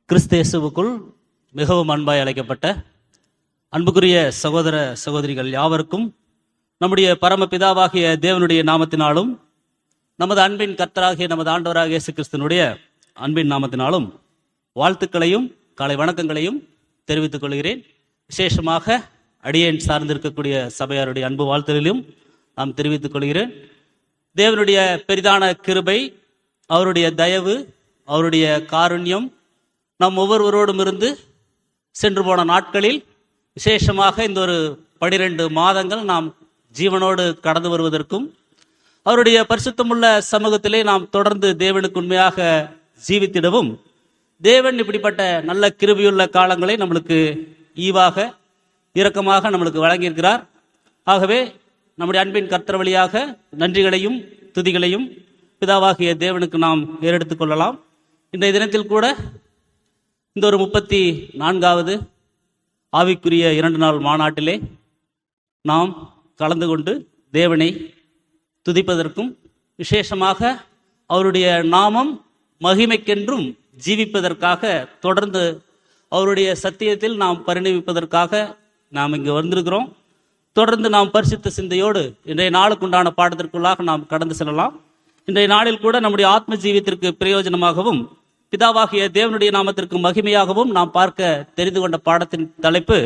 கிறிஸ்து இயேசுவுக்குள் மிகவும் அன்பாய் அழைக்கப்பட்ட அன்புக்குரிய சகோதர சகோதரிகள் யாவருக்கும் நம்முடைய பரமபிதாவாகிய தேவனுடைய நாமத்தினாலும் நமது அன்பின் கர்த்தராகிய நமது ஆண்டவராகிய இயேசு கிறிஸ்துனுடைய அன்பின் நாமத்தினாலும் வாழ்த்துக்களையும் காலை வணக்கங்களையும் தெரிவித்துக் கொள்கிறேன் விசேஷமாக அடியேன் சார்ந்திருக்கக்கூடிய சபையாருடைய அன்பு வாழ்த்துகளிலும் நாம் தெரிவித்துக் கொள்கிறேன் தேவனுடைய பெரிதான கிருபை அவருடைய தயவு அவருடைய காருண்யம் நம் ஒவ்வொருவரோடும் இருந்து சென்று போன நாட்களில் விசேஷமாக இந்த ஒரு பனிரெண்டு மாதங்கள் நாம் ஜீவனோடு கடந்து வருவதற்கும் அவருடைய பரிசுத்தமுள்ள சமூகத்திலே நாம் தொடர்ந்து தேவனுக்கு உண்மையாக ஜீவித்திடவும் தேவன் இப்படிப்பட்ட நல்ல கிருபியுள்ள காலங்களை நம்மளுக்கு ஈவாக இரக்கமாக நம்மளுக்கு வழங்கியிருக்கிறார் ஆகவே நம்முடைய அன்பின் கர்த்தர் வழியாக நன்றிகளையும் துதிகளையும் பிதாவாகிய தேவனுக்கு நாம் ஏறெடுத்துக் கொள்ளலாம் இன்றைய தினத்தில் கூட இந்த ஒரு முப்பத்தி நான்காவது ஆவிக்குரிய இரண்டு நாள் மாநாட்டிலே நாம் கலந்து கொண்டு தேவனை துதிப்பதற்கும் விசேஷமாக அவருடைய நாமம் மகிமைக்கென்றும் ஜீவிப்பதற்காக தொடர்ந்து அவருடைய சத்தியத்தில் நாம் பரிணமிப்பதற்காக நாம் இங்கு வந்திருக்கிறோம் தொடர்ந்து நாம் பரிசுத்த சிந்தையோடு இன்றைய நாளுக்குண்டான பாடத்திற்குள்ளாக நாம் கடந்து செல்லலாம் இன்றைய நாளில் கூட நம்முடைய ஆத்ம ஜீவியத்திற்கு பிரயோஜனமாகவும் பிதாவாகிய தேவனுடைய நாமத்திற்கு மகிமையாகவும் நாம் பார்க்க தெரிந்து கொண்ட பாடத்தின் தலைப்பு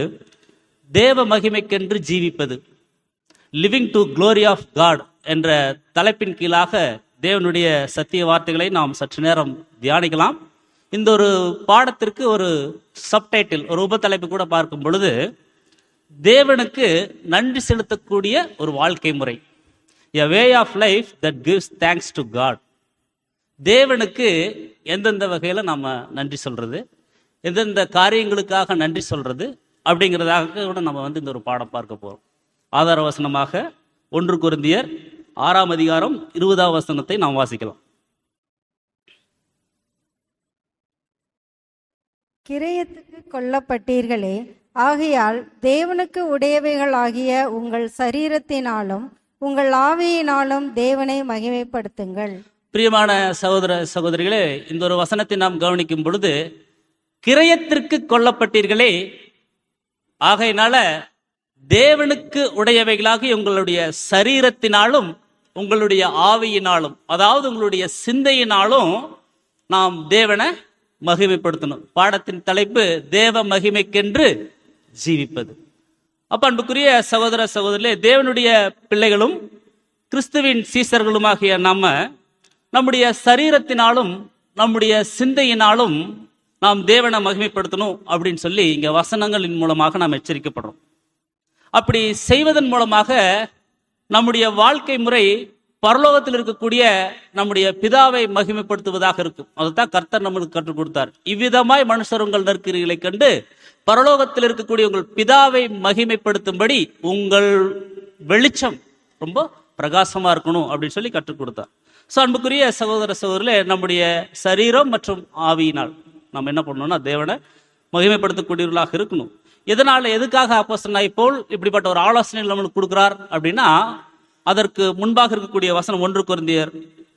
தேவ மகிமைக்கென்று ஜீவிப்பது living to glory of God என்ற தலைப்பின் கீழாக தேவனுடைய சத்திய வார்த்தைகளை நாம் சற்று நேரம் தியானிக்கலாம் இந்த ஒரு பாடத்திற்கு ஒரு சப்டைட்டில் ஒரு உபத்தலைப்பு கூட பார்க்கும் பொழுது தேவனுக்கு நன்றி செலுத்தக்கூடிய ஒரு வாழ்க்கை முறை a way of life that gives thanks to God தேவனுக்கு எந்தெந்த வகையில் நம்ம நன்றி சொல்றது எந்தெந்த காரியங்களுக்காக நன்றி சொல்றது அப்படிங்கிறதாக கூட நம்ம வந்து இந்த ஒரு பாடம் பார்க்க போறோம் ஆதார வசனமாக ஒன்று குருந்தியர் ஆறாம் அதிகாரம் இருபதாம் வசனத்தை நாம் வாசிக்கலாம் கிரயத்துக்கு கொல்லப்பட்டீர்களே ஆகையால் தேவனுக்கு உடையவைகளாகிய உங்கள் சரீரத்தினாலும் உங்கள் ஆவியினாலும் தேவனை மகிமைப்படுத்துங்கள் பிரியமான சகோதர சகோதரிகளே இந்த ஒரு வசனத்தை நாம் கவனிக்கும் பொழுது கிரயத்திற்கு கொல்லப்பட்டீர்களே ஆகையினால தேவனுக்கு உடையவைகளாக உங்களுடைய சரீரத்தினாலும் உங்களுடைய ஆவியினாலும் அதாவது உங்களுடைய சிந்தையினாலும் நாம் தேவனை மகிமைப்படுத்தணும் பாடத்தின் தலைப்பு தேவ மகிமைக்கென்று ஜீவிப்பது அப்ப அன்புக்குரிய சகோதர சகோதரிலே தேவனுடைய பிள்ளைகளும் கிறிஸ்துவின் சீசர்களுமாகிய நம்ம நம்முடைய சரீரத்தினாலும் நம்முடைய சிந்தையினாலும் நாம் தேவனை மகிமைப்படுத்தணும் அப்படின்னு சொல்லி இங்க வசனங்களின் மூலமாக நாம் எச்சரிக்கப்படுறோம் அப்படி செய்வதன் மூலமாக நம்முடைய வாழ்க்கை முறை பரலோகத்தில் இருக்கக்கூடிய நம்முடைய பிதாவை மகிமைப்படுத்துவதாக இருக்கும் அதைத்தான் கர்த்தர் நம்மளுக்கு கற்றுக் கொடுத்தார் இவ்விதமாய் மனுஷர் உங்கள் நற்கிரிகளை கண்டு பரலோகத்தில் இருக்கக்கூடிய உங்கள் பிதாவை மகிமைப்படுத்தும்படி உங்கள் வெளிச்சம் ரொம்ப பிரகாசமா இருக்கணும் அப்படின்னு சொல்லி கற்றுக் கொடுத்தார் ஸோ அன்புக்குரிய சகோதர சகோதரிலே நம்முடைய சரீரம் மற்றும் ஆவியினால் நம்ம என்ன பண்ணணும்னா தேவனை மகிமைப்படுத்தக்கூடியவர்களாக இருக்கணும் எதனால எதுக்காக அப்போஸ்தலனாய் போல் இப்படிப்பட்ட ஒரு ஆலோசனை நம்மளுக்கு கொடுக்கிறார் அப்படின்னா அதற்கு முன்பாக இருக்கக்கூடிய வசனம் ஒன்று குருந்தியர்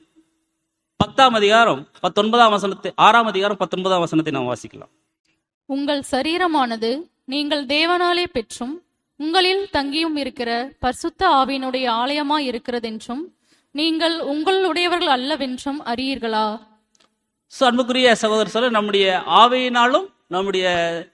பத்தாம் அதிகாரம் பத்தொன்பதாம் வசனத்தை ஆறாம் அதிகாரம் பத்தொன்பதாம் வசனத்தை நாம் வாசிக்கலாம் உங்கள் சரீரமானது நீங்கள் தேவனாலே பெற்றும் உங்களில் தங்கியும் இருக்கிற பரிசுத்த ஆவியினுடைய ஆலயமாய் இருக்கிறதென்றும் நீங்கள் உங்களுடையவர்கள் அல்லவென்றும் அறியீர்களா ஸோ அன்புக்குரிய சகோதர சொல்ல நம்முடைய ஆவையினாலும் நம்முடைய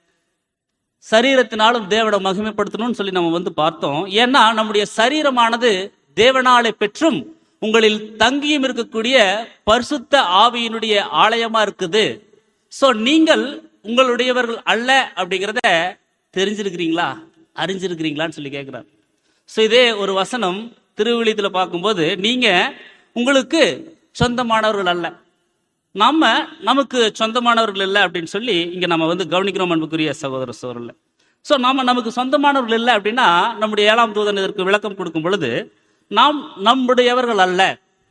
சரீரத்தினாலும் தேவனை மகிமைப்படுத்தணும்னு சொல்லி நம்ம வந்து பார்த்தோம் ஏன்னா நம்முடைய சரீரமானது தேவனாலே பெற்றும் உங்களில் தங்கியும் இருக்கக்கூடிய பரிசுத்த ஆவியினுடைய ஆலயமா இருக்குது ஸோ நீங்கள் உங்களுடையவர்கள் அல்ல அப்படிங்கிறத தெரிஞ்சிருக்கிறீங்களா அறிஞ்சிருக்கிறீங்களான்னு சொல்லி கேட்கிறார் ஸோ இதே ஒரு வசனம் திருவிழியத்தில் பார்க்கும்போது நீங்க உங்களுக்கு சொந்தமானவர்கள் அல்ல நம்ம நமக்கு சொந்தமானவர்கள் இல்லை அப்படின்னு சொல்லி இங்க நம்ம வந்து கவனிக்கிறோம் அன்புக்குரிய சகோதர சோழர்ல ஸோ நாம நமக்கு சொந்தமானவர்கள் இல்லை அப்படின்னா நம்முடைய ஏழாம் தூதன் இதற்கு விளக்கம் கொடுக்கும் பொழுது நாம் நம்முடையவர்கள் அல்ல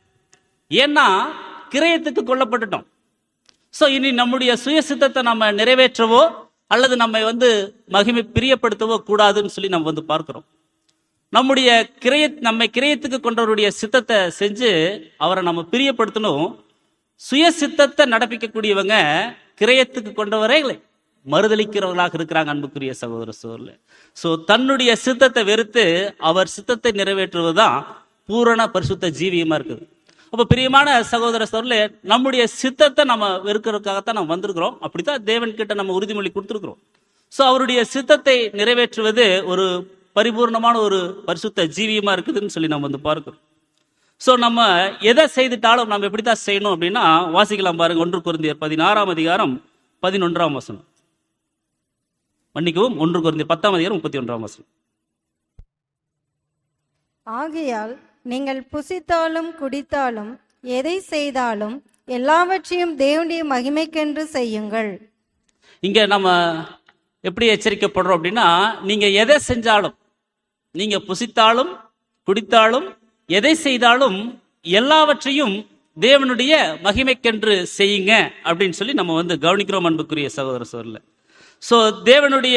ஏன்னா கிரயத்துக்கு கொல்லப்பட்டுட்டோம் ஸோ இனி நம்முடைய சுய சித்தத்தை நம்ம நிறைவேற்றவோ அல்லது நம்மை வந்து மகிமை பிரியப்படுத்தவோ கூடாதுன்னு சொல்லி நம்ம வந்து பார்க்கிறோம் நம்முடைய கிரைய நம்மை கிரயத்துக்கு கொண்டவருடைய சித்தத்தை செஞ்சு அவரை நம்ம பிரியப்படுத்தணும் சுய சித்தத்தை நடப்பிக்கக்கூடியவங்க கிரயத்துக்கு கொண்டவரைகளை மறுதளிக்கிறவர்களாக இருக்கிறாங்க அன்புக்குரிய சகோதர சோர்ல சோ தன்னுடைய சித்தத்தை வெறுத்து அவர் சித்தத்தை நிறைவேற்றுவதுதான் பூரண பரிசுத்த ஜீவியமா இருக்குது அப்ப பிரியமான சகோதர சோர்ல நம்முடைய சித்தத்தை நம்ம வெறுக்கிறதுக்காகத்தான் நம்ம வந்திருக்கிறோம் அப்படித்தான் தேவன் கிட்ட நம்ம உறுதிமொழி கொடுத்திருக்கிறோம் சோ அவருடைய சித்தத்தை நிறைவேற்றுவது ஒரு பரிபூர்ணமான ஒரு பரிசுத்த ஜீவியமா இருக்குதுன்னு சொல்லி நம்ம வந்து பார்க்கிறோம் சோ நம்ம எதை செய்துட்டாலும் நம்ம எப்படித்தான் செய்யணும் அப்படின்னா வாசிக்கலாம் பாருங்க ஒன்று குருந்தியர் பதினாறாம் அதிகாரம் பதினொன்றாம் வசனம் மன்னிக்கவும் ஒன்று குருந்தியர் பத்தாம் அதிகாரம் முப்பத்தி ஒன்றாம் வசனம் ஆகையால் நீங்கள் புசித்தாலும் குடித்தாலும் எதை செய்தாலும் எல்லாவற்றையும் தேவனுடைய மகிமைக்கென்று செய்யுங்கள் இங்க நம்ம எப்படி எச்சரிக்கப்படுறோம் அப்படின்னா நீங்க எதை செஞ்சாலும் நீங்க புசித்தாலும் குடித்தாலும் எதை செய்தாலும் எல்லாவற்றையும் தேவனுடைய மகிமைக்கென்று செய்யுங்க அப்படின்னு சொல்லி நம்ம வந்து கவனிக்கிறோம் அன்புக்குரிய சகோதர சோர்ல சோ தேவனுடைய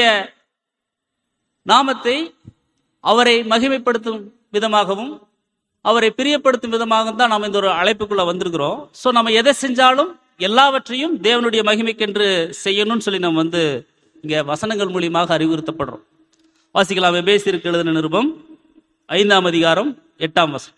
நாமத்தை அவரை மகிமைப்படுத்தும் விதமாகவும் அவரை பிரியப்படுத்தும் விதமாகவும் தான் நாம் இந்த ஒரு அழைப்புக்குள்ள வந்திருக்கிறோம் சோ நம்ம எதை செஞ்சாலும் எல்லாவற்றையும் தேவனுடைய மகிமைக்கென்று செய்யணும்னு சொல்லி நம்ம வந்து இங்க வசனங்கள் மூலியமாக அறிவுறுத்தப்படுறோம் வாசிக்கலாம் எபேசிற்கு எழுதின நிருபம் ஐந்தாம் அதிகாரம் எட்டாம் வசனம்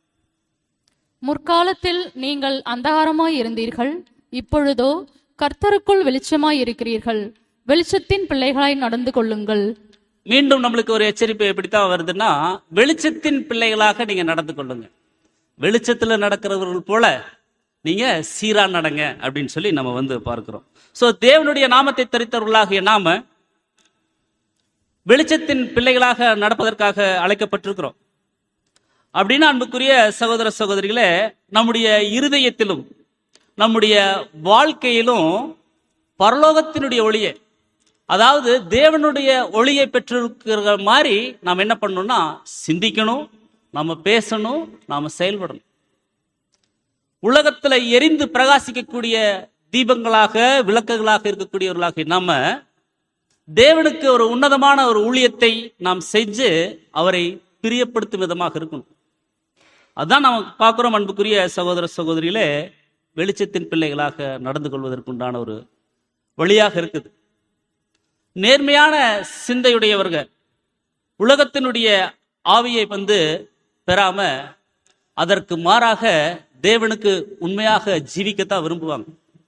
முற்காலத்தில் நீங்கள் அந்தகாரமாய் இருந்தீர்கள் இப்பொழுதோ கர்த்தருக்குள் வெளிச்சமாய் இருக்கிறீர்கள் வெளிச்சத்தின் பிள்ளைகளாய் நடந்து கொள்ளுங்கள் மீண்டும் நம்மளுக்கு ஒரு எச்சரிப்பு எப்படித்தான் வருதுன்னா வெளிச்சத்தின் பிள்ளைகளாக நீங்க நடந்து கொள்ளுங்க வெளிச்சத்துல நடக்கிறவர்கள் போல நீங்க சீரா நடங்க அப்படின்னு சொல்லி நம்ம வந்து பார்க்கிறோம் சோ தேவனுடைய நாமத்தை தரித்தவர்களாகிய நாம வெளிச்சத்தின் பிள்ளைகளாக நடப்பதற்காக அழைக்கப்பட்டிருக்கிறோம் அப்படின்னா அன்புக்குரிய சகோதர சகோதரிகளே நம்முடைய இருதயத்திலும் நம்முடைய வாழ்க்கையிலும் பரலோகத்தினுடைய ஒளியை அதாவது தேவனுடைய ஒளியை பெற்றிருக்கிற மாதிரி நாம் என்ன பண்ணணும்னா சிந்திக்கணும் நாம பேசணும் நாம செயல்படணும் உலகத்துல எரிந்து பிரகாசிக்கக்கூடிய தீபங்களாக விளக்குகளாக இருக்கக்கூடியவர்களாக நாம தேவனுக்கு ஒரு உன்னதமான ஒரு ஊழியத்தை நாம் செஞ்சு அவரை பிரியப்படுத்தும் விதமாக இருக்கணும் அதான் நாம் பார்க்கிறோம் அன்புக்குரிய சகோதர சகோதரிகளே வெளிச்சத்தின் பிள்ளைகளாக நடந்து கொள்வதற்குண்டான ஒரு வழியாக இருக்குது நேர்மையான சிந்தையுடையவர்கள் உலகத்தினுடைய ஆவியை வந்து பெறாம அதற்கு மாறாக தேவனுக்கு உண்மையாக ஜீவிக்கத்தான் விரும்புவாங்க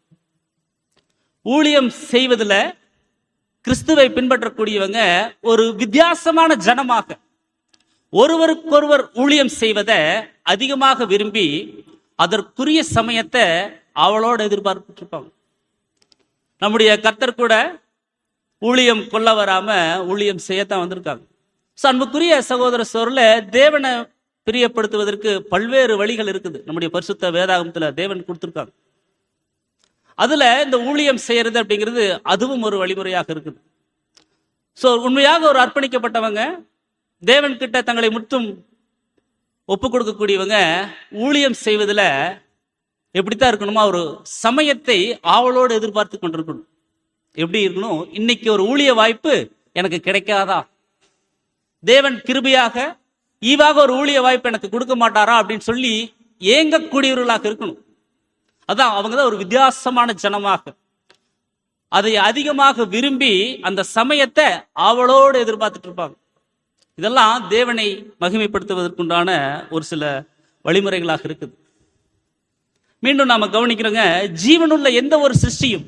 ஊழியம் செய்வதில் கிறிஸ்துவை பின்பற்றக்கூடியவங்க ஒரு வித்தியாசமான ஜனமாக ஒருவருக்கொருவர் ஊழியம் செய்வதை அதிகமாக விரும்பி அதற்குரிய சமயத்தை அவளோட எதிர்பார்த்துட்டு இருப்பாங்க நம்முடைய கர்த்தர் கூட ஊழியம் கொள்ள வராம ஊழியம் செய்யத்தான் வந்திருக்காங்க ஸோ அன்புக்குரிய சகோதர சோர்ல தேவனை பிரியப்படுத்துவதற்கு பல்வேறு வழிகள் இருக்குது நம்முடைய பரிசுத்த வேதாகமத்துல தேவன் கொடுத்துருக்காங்க அதுல இந்த ஊழியம் செய்யறது அப்படிங்கிறது அதுவும் ஒரு வழிமுறையாக இருக்குது ஸோ உண்மையாக ஒரு அர்ப்பணிக்கப்பட்டவங்க தேவன் கிட்ட தங்களை முற்றும் ஒப்பு கொடுக்கக்கூடியவங்க ஊழியம் செய்வதில் எப்படித்தான் இருக்கணுமா ஒரு சமயத்தை ஆவலோடு எதிர்பார்த்து கொண்டிருக்கணும் எப்படி இருக்கணும் இன்னைக்கு ஒரு ஊழிய வாய்ப்பு எனக்கு கிடைக்காதா தேவன் கிருபையாக ஈவாக ஒரு ஊழிய வாய்ப்பு எனக்கு கொடுக்க மாட்டாரா அப்படின்னு சொல்லி ஏங்கக்கூடியவர்களாக இருக்கணும் அதான் அவங்க தான் ஒரு வித்தியாசமான ஜனமாக அதை அதிகமாக விரும்பி அந்த சமயத்தை அவளோடு எதிர்பார்த்துட்டு இருப்பாங்க இதெல்லாம் தேவனை மகிமைப்படுத்துவதற்குண்டான ஒரு சில வழிமுறைகளாக இருக்குது மீண்டும் நாம கவனிக்கிறோங்க ஜீவனுள்ள எந்த ஒரு சிருஷ்டியும்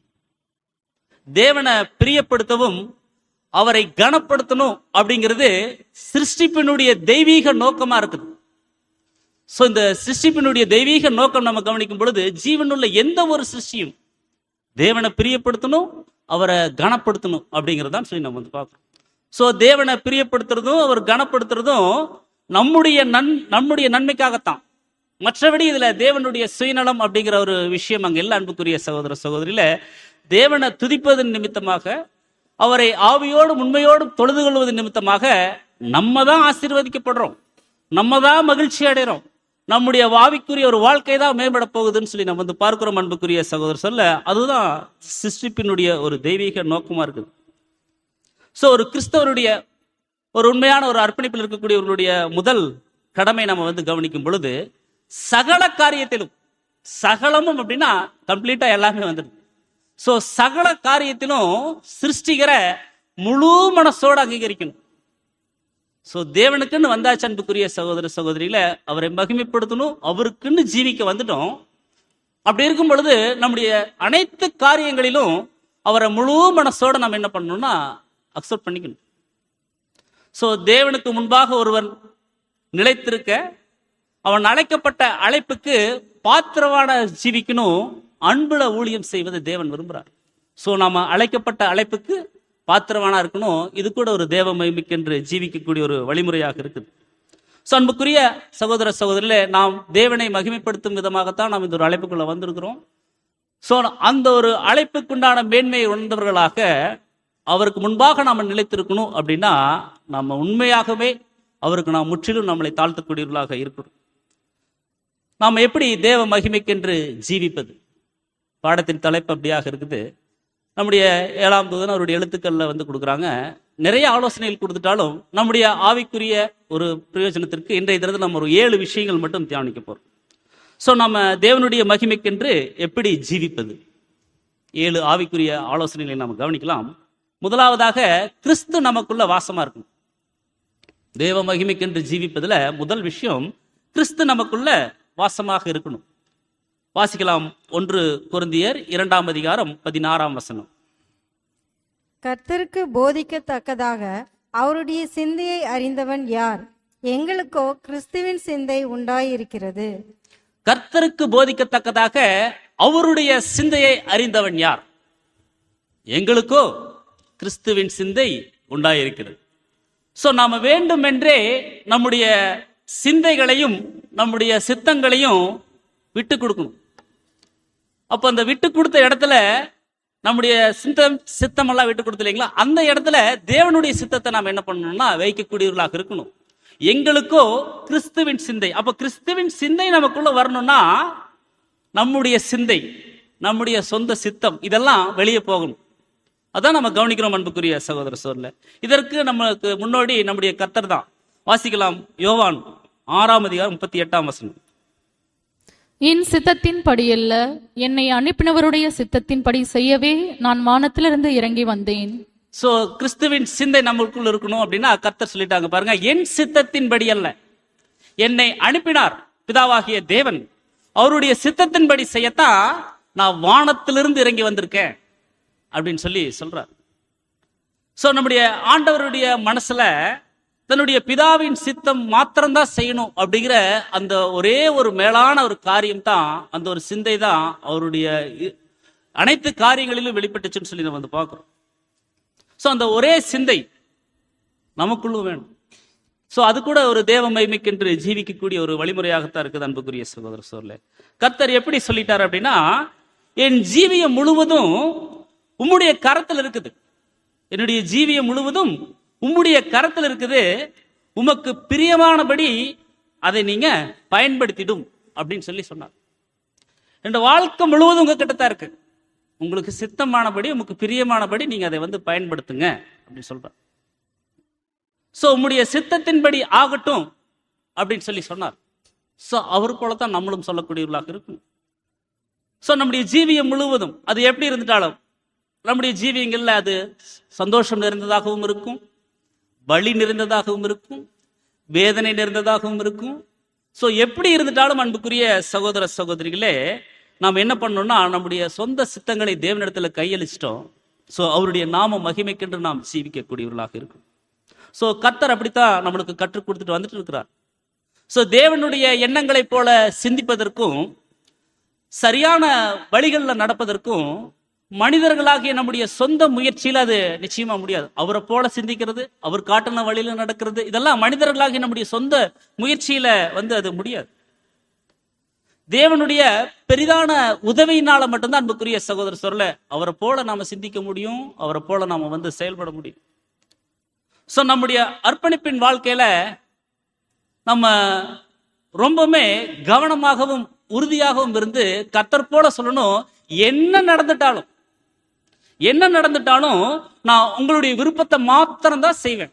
தேவனை பிரியப்படுத்தவும் அவரை கனப்படுத்தணும் அப்படிங்கிறது சிருஷ்டிப்பினுடைய தெய்வீக நோக்கமா இருக்குது சோ இந்த சிருஷ்டிப்பினுடைய தெய்வீக நோக்கம் நம்ம கவனிக்கும் பொழுது ஜீவனுள்ள எந்த ஒரு சிருஷ்டியும் தேவனை பிரியப்படுத்தணும் அவரை கனப்படுத்தணும் அப்படிங்கறதான் சொல்லி நம்ம வந்து பார்க்கணும் சோ தேவனை பிரியப்படுத்துறதும் அவர் கனப்படுத்துறதும் நம்முடைய நன் நம்முடைய நன்மைக்காகத்தான் மற்றபடி இதுல தேவனுடைய சுயநலம் அப்படிங்கிற ஒரு விஷயம் அங்க எல்லா அன்புக்குரிய சகோதர சகோதரியில தேவனை துதிப்பதன் நிமித்தமாக அவரை ஆவியோடும் உண்மையோடும் தொழுது கொள்வதன் நிமித்தமாக நம்ம தான் ஆசீர்வதிக்கப்படுறோம் நம்ம தான் மகிழ்ச்சி அடைகிறோம் நம்முடைய வாவிக்குரிய ஒரு வாழ்க்கை தான் மேம்பட போகுதுன்னு சொல்லி நம்ம வந்து பார்க்கிறோம் அன்புக்குரிய சகோதரர் சொல்ல அதுதான் சிருஷ்டிப்பினுடைய ஒரு தெய்வீக நோக்கமா இருக்குது ஸோ ஒரு கிறிஸ்தவருடைய ஒரு உண்மையான ஒரு அர்ப்பணிப்பில் இருக்கக்கூடியவர்களுடைய முதல் கடமை நம்ம வந்து கவனிக்கும் பொழுது சகல காரியத்திலும் சகலமும் அப்படின்னா கம்ப்ளீட்டா எல்லாமே வந்துடுது சோ சகல காரியத்திலும் சிருஷ்டிகரை முழு மனசோட அங்கீகரிக்கணும் சோ தேவனுக்குன்னு வந்தாச்சு அன்புக்குரிய சகோதர சகோதரிகளை அவரை மகிமைப்படுத்தணும் அவருக்குன்னு ஜீவிக்க வந்துட்டோம் அப்படி இருக்கும் பொழுது நம்முடைய அனைத்து காரியங்களிலும் அவரை முழு மனசோட நம்ம என்ன பண்ணணும்னா அக்செப்ட் பண்ணிக்கணும் சோ தேவனுக்கு முன்பாக ஒருவன் நிலைத்திருக்க அவன் அழைக்கப்பட்ட அழைப்புக்கு பாத்திரவான ஜீவிக்கணும் அன்புல ஊழியம் செய்வதை தேவன் விரும்புறார் சோ நாம அழைக்கப்பட்ட அழைப்புக்கு பாத்திரவானா இருக்கணும் இது கூட ஒரு தேவ மகிமைக்கென்று ஜீவிக்கக்கூடிய ஒரு வழிமுறையாக இருக்குது ஸோ அன்புக்குரிய சகோதர சகோதரிலே நாம் தேவனை மகிமைப்படுத்தும் விதமாகத்தான் நாம் இந்த ஒரு அழைப்புக்குள்ள வந்திருக்கிறோம் ஸோ அந்த ஒரு அழைப்புக்குண்டான மேன்மையை உணர்ந்தவர்களாக அவருக்கு முன்பாக நாம் நிலைத்திருக்கணும் அப்படின்னா நம்ம உண்மையாகவே அவருக்கு நாம் முற்றிலும் நம்மளை தாழ்த்தக்கூடியவர்களாக இருக்கணும் நாம் எப்படி தேவ மகிமைக்கென்று ஜீவிப்பது பாடத்தின் தலைப்பு அப்படியாக இருக்குது நம்முடைய ஏழாம் தூதன் அவருடைய எழுத்துக்கள்ல வந்து கொடுக்குறாங்க நிறைய ஆலோசனைகள் கொடுத்துட்டாலும் நம்முடைய ஆவிக்குரிய ஒரு பிரயோஜனத்திற்கு இன்றைய தினத்தில் நம்ம ஒரு ஏழு விஷயங்கள் மட்டும் தியானிக்க போறோம் ஸோ நம்ம தேவனுடைய மகிமைக்கென்று எப்படி ஜீவிப்பது ஏழு ஆவிக்குரிய ஆலோசனைகளை நாம் கவனிக்கலாம் முதலாவதாக கிறிஸ்து நமக்குள்ள வாசமா இருக்கும் தேவ மகிமைக்கென்று ஜீவிப்பதுல முதல் விஷயம் கிறிஸ்து நமக்குள்ள வாசமாக இருக்கணும் வாசிக்கலாம் ஒன்று கொருந்தியர் இரண்டாம் அதிகாரம் பதினாறாம் வசனம் கர்த்தருக்கு போதிக்கத்தக்கதாக அவருடைய சிந்தையை அறிந்தவன் யார் எங்களுக்கோ கிறிஸ்துவின் சிந்தை உண்டாயிருக்கிறது கர்த்தருக்கு போதிக்கத்தக்கதாக அவருடைய சிந்தையை அறிந்தவன் யார் எங்களுக்கோ கிறிஸ்துவின் சிந்தை உண்டாயிருக்கிறது சோ நாம வேண்டுமென்றே நம்முடைய சிந்தைகளையும் நம்முடைய சித்தங்களையும் விட்டு கொடுக்கணும் அப்ப அந்த விட்டு கொடுத்த இடத்துல நம்முடைய சித்தம் சித்தமெல்லாம் விட்டு கொடுத்து இல்லைங்களா அந்த இடத்துல தேவனுடைய சித்தத்தை நாம் என்ன பண்ணணும்னா வைக்கக்கூடியவர்களாக இருக்கணும் எங்களுக்கோ கிறிஸ்துவின் சிந்தை அப்ப கிறிஸ்துவின் சிந்தை நமக்குள்ள வரணும்னா நம்முடைய சிந்தை நம்முடைய சொந்த சித்தம் இதெல்லாம் வெளியே போகணும் அதான் நம்ம கவனிக்கிறோம் அன்புக்குரிய சகோதர சோர்ல இதற்கு நமக்கு முன்னோடி நம்முடைய கத்தர் தான் வாசிக்கலாம் யோவான் ஆறாம் அதிகாரம் முப்பத்தி எட்டாம் வசனம் என் சித்தத்தின் படியல்ல என்னை அனுப்பினவருடைய சித்தத்தின்படி செய்யவே நான் வானத்திலிருந்து இறங்கி வந்தேன் சோ கிறிஸ்துவின் சிந்தை நம்மளுக்குள்ள இருக்கணும் அப்படின்னா கர்த்தர் சொல்லிட்டாங்க பாருங்க என் சித்தத்தின்படி அல்ல என்னை அனுப்பினார் பிதாவாகிய தேவன் அவருடைய சித்தத்தின்படி செய்யத்தான் நான் வானத்திலிருந்து இறங்கி வந்திருக்கேன் அப்படின்னு சொல்லி சொல்றார் சோ நம்முடைய ஆண்டவருடைய மனசுல தன்னுடைய பிதாவின் சித்தம் மாத்திரம்தான் செய்யணும் அப்படிங்கிற அந்த ஒரே ஒரு மேலான ஒரு காரியம் தான் அந்த ஒரு சிந்தை தான் அவருடைய இ- அனைத்து காரியங்களிலும் வெளிப்பட்டுச்சுன்னு சொல்லி நம்ம வந்து பார்க்கிறோம் சோ அந்த ஒரே சிந்தை நமக்குள்ளும் வேணும் சோ அது கூட ஒரு தேவ மகிமைக்கென்று ஜீவிக்கக்கூடிய ஒரு வழிமுறையாகத்தான் இருக்குது அன்புக்குரிய சகோதர சோர்ல கர்த்தர் எப்படி சொல்லிட்டார் அப்படின்னா என் ஜீவியம் முழுவதும் உம்முடைய கரத்தில் இருக்குது என்னுடைய ஜீவியம் முழுவதும் உம்முடைய கரத்தில் இருக்குது உமக்கு பிரியமானபடி அதை நீங்க பயன்படுத்திடும் அப்படின்னு சொல்லி சொன்னார் என் வாழ்க்கை முழுவதும் உங்க கிட்ட தான் இருக்கு உங்களுக்கு சித்தமானபடி உமக்கு பிரியமானபடி நீங்க அதை வந்து பயன்படுத்துங்க அப்படின்னு சொல்றார் சோ உம்முடைய சித்தத்தின்படி ஆகட்டும் அப்படின்னு சொல்லி சொன்னார் சோ அவர் போல தான் நம்மளும் சொல்லக்கூடியவர்களாக இருக்கும் சோ நம்முடைய ஜீவியம் முழுவதும் அது எப்படி இருந்துட்டாலும் நம்முடைய ஜீவியங்கள்ல அது சந்தோஷம் நிறைந்ததாகவும் இருக்கும் வலி நிறைந்ததாகவும் இருக்கும் வேதனை நிறைந்ததாகவும் இருக்கும் சோ எப்படி இருந்துட்டாலும் அன்புக்குரிய சகோதர சகோதரிகளே நாம் என்ன பண்ணோம்னா நம்முடைய சொந்த சித்தங்களை தேவனிடத்துல கையளிச்சிட்டோம் சோ அவருடைய நாம மகிமைக்கென்று நாம் ஜீவிக்கக்கூடியவர்களாக இருக்கும் சோ கர்த்தர் அப்படித்தான் நம்மளுக்கு கற்றுக் கொடுத்துட்டு வந்துட்டு இருக்கிறார் சோ தேவனுடைய எண்ணங்களைப் போல சிந்திப்பதற்கும் சரியான வழிகளில் நடப்பதற்கும் மனிதர்களாகிய நம்முடைய சொந்த முயற்சியில அது நிச்சயமா முடியாது அவரை போல சிந்திக்கிறது அவர் காட்டின வழியில நடக்கிறது இதெல்லாம் மனிதர்களாகிய நம்முடைய சொந்த முயற்சியில வந்து அது முடியாது தேவனுடைய பெரிதான உதவியினால மட்டும்தான் அன்புக்குரிய சகோதரர் சொல்ல அவரை போல நாம சிந்திக்க முடியும் அவரை போல நாம வந்து செயல்பட முடியும் சோ நம்முடைய அர்ப்பணிப்பின் வாழ்க்கையில நம்ம ரொம்பவுமே கவனமாகவும் உறுதியாகவும் இருந்து கத்தர் போல சொல்லணும் என்ன நடந்துட்டாலும் என்ன நடந்துட்டாலும் நான் உங்களுடைய விருப்பத்தை மாத்திரம் தான் செய்வேன்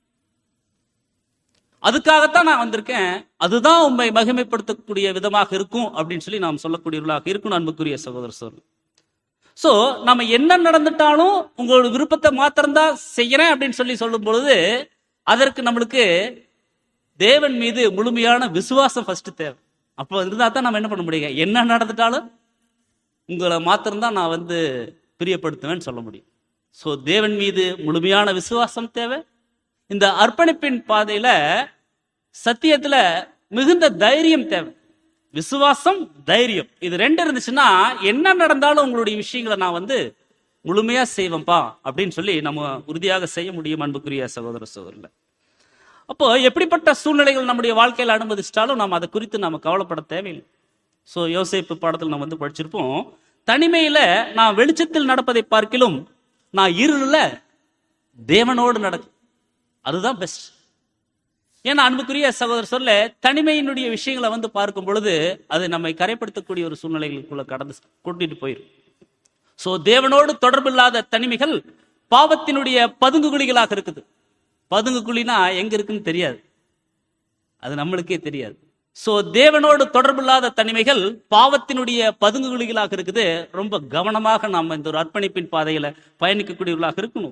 அதுக்காகத்தான் நான் வந்திருக்கேன் அதுதான் உண்மை மகிமைப்படுத்தக்கூடிய விதமாக இருக்கும் அப்படின்னு சொல்லி நாம் சொல்லக்கூடியவர்களாக இருக்கும் அன்புக்குரிய சகோதர சொல் சோ நம்ம என்ன நடந்துட்டாலும் உங்களோட விருப்பத்தை மாத்திரம்தான் செய்யறேன் அப்படின்னு சொல்லி சொல்லும் பொழுது அதற்கு நம்மளுக்கு தேவன் மீது முழுமையான விசுவாசம் ஃபர்ஸ்ட் தேவை அப்போ இருந்தா தான் நம்ம என்ன பண்ண முடியும் என்ன நடந்துட்டாலும் உங்களை மாத்திரம்தான் நான் வந்து பிரியப்படுத்துவேன்னு சொல்ல முடியும் ஸோ தேவன் மீது முழுமையான விசுவாசம் தேவை இந்த அர்ப்பணிப்பின் பாதையில சத்தியத்துல மிகுந்த தைரியம் தேவை விசுவாசம் தைரியம் இது ரெண்டு இருந்துச்சுன்னா என்ன நடந்தாலும் உங்களுடைய விஷயங்களை நான் வந்து முழுமையா செய்வேன்ப்பா அப்படின்னு சொல்லி நம்ம உறுதியாக செய்ய முடியும் அன்புக்குரிய சகோதர சகோதரில் அப்போ எப்படிப்பட்ட சூழ்நிலைகள் நம்முடைய வாழ்க்கையில் அனுமதிச்சிட்டாலும் நாம் அதை குறித்து நாம கவலைப்பட தேவையில்லை ஸோ யோசிப்பு பாடத்தில் நம்ம வந்து படிச்சிருப்போம் தனிமையில நான் வெளிச்சத்தில் நடப்பதை பார்க்கிலும் நான் இருள தேவனோடு நடக்கு அதுதான் பெஸ்ட் ஏன்னா அன்புக்குரிய சகோதரர் சொல்ல தனிமையினுடைய விஷயங்களை வந்து பார்க்கும் பொழுது அது நம்மை கரைப்படுத்தக்கூடிய ஒரு சூழ்நிலைகளுக்குள்ள கடந்து கூட்டிட்டு போயிடும் சோ தேவனோடு தொடர்பில்லாத தனிமைகள் பாவத்தினுடைய பதுங்கு குழிகளாக இருக்குது பதுங்கு குழினா எங்க இருக்குன்னு தெரியாது அது நம்மளுக்கே தெரியாது சோ தேவனோடு தொடர்பில்லாத தனிமைகள் பாவத்தினுடைய பதுங்கு குழிகளாக இருக்குது ரொம்ப கவனமாக நாம் இந்த ஒரு அர்ப்பணிப்பின் பாதையில பயணிக்கக்கூடியவர்களாக இருக்கணும்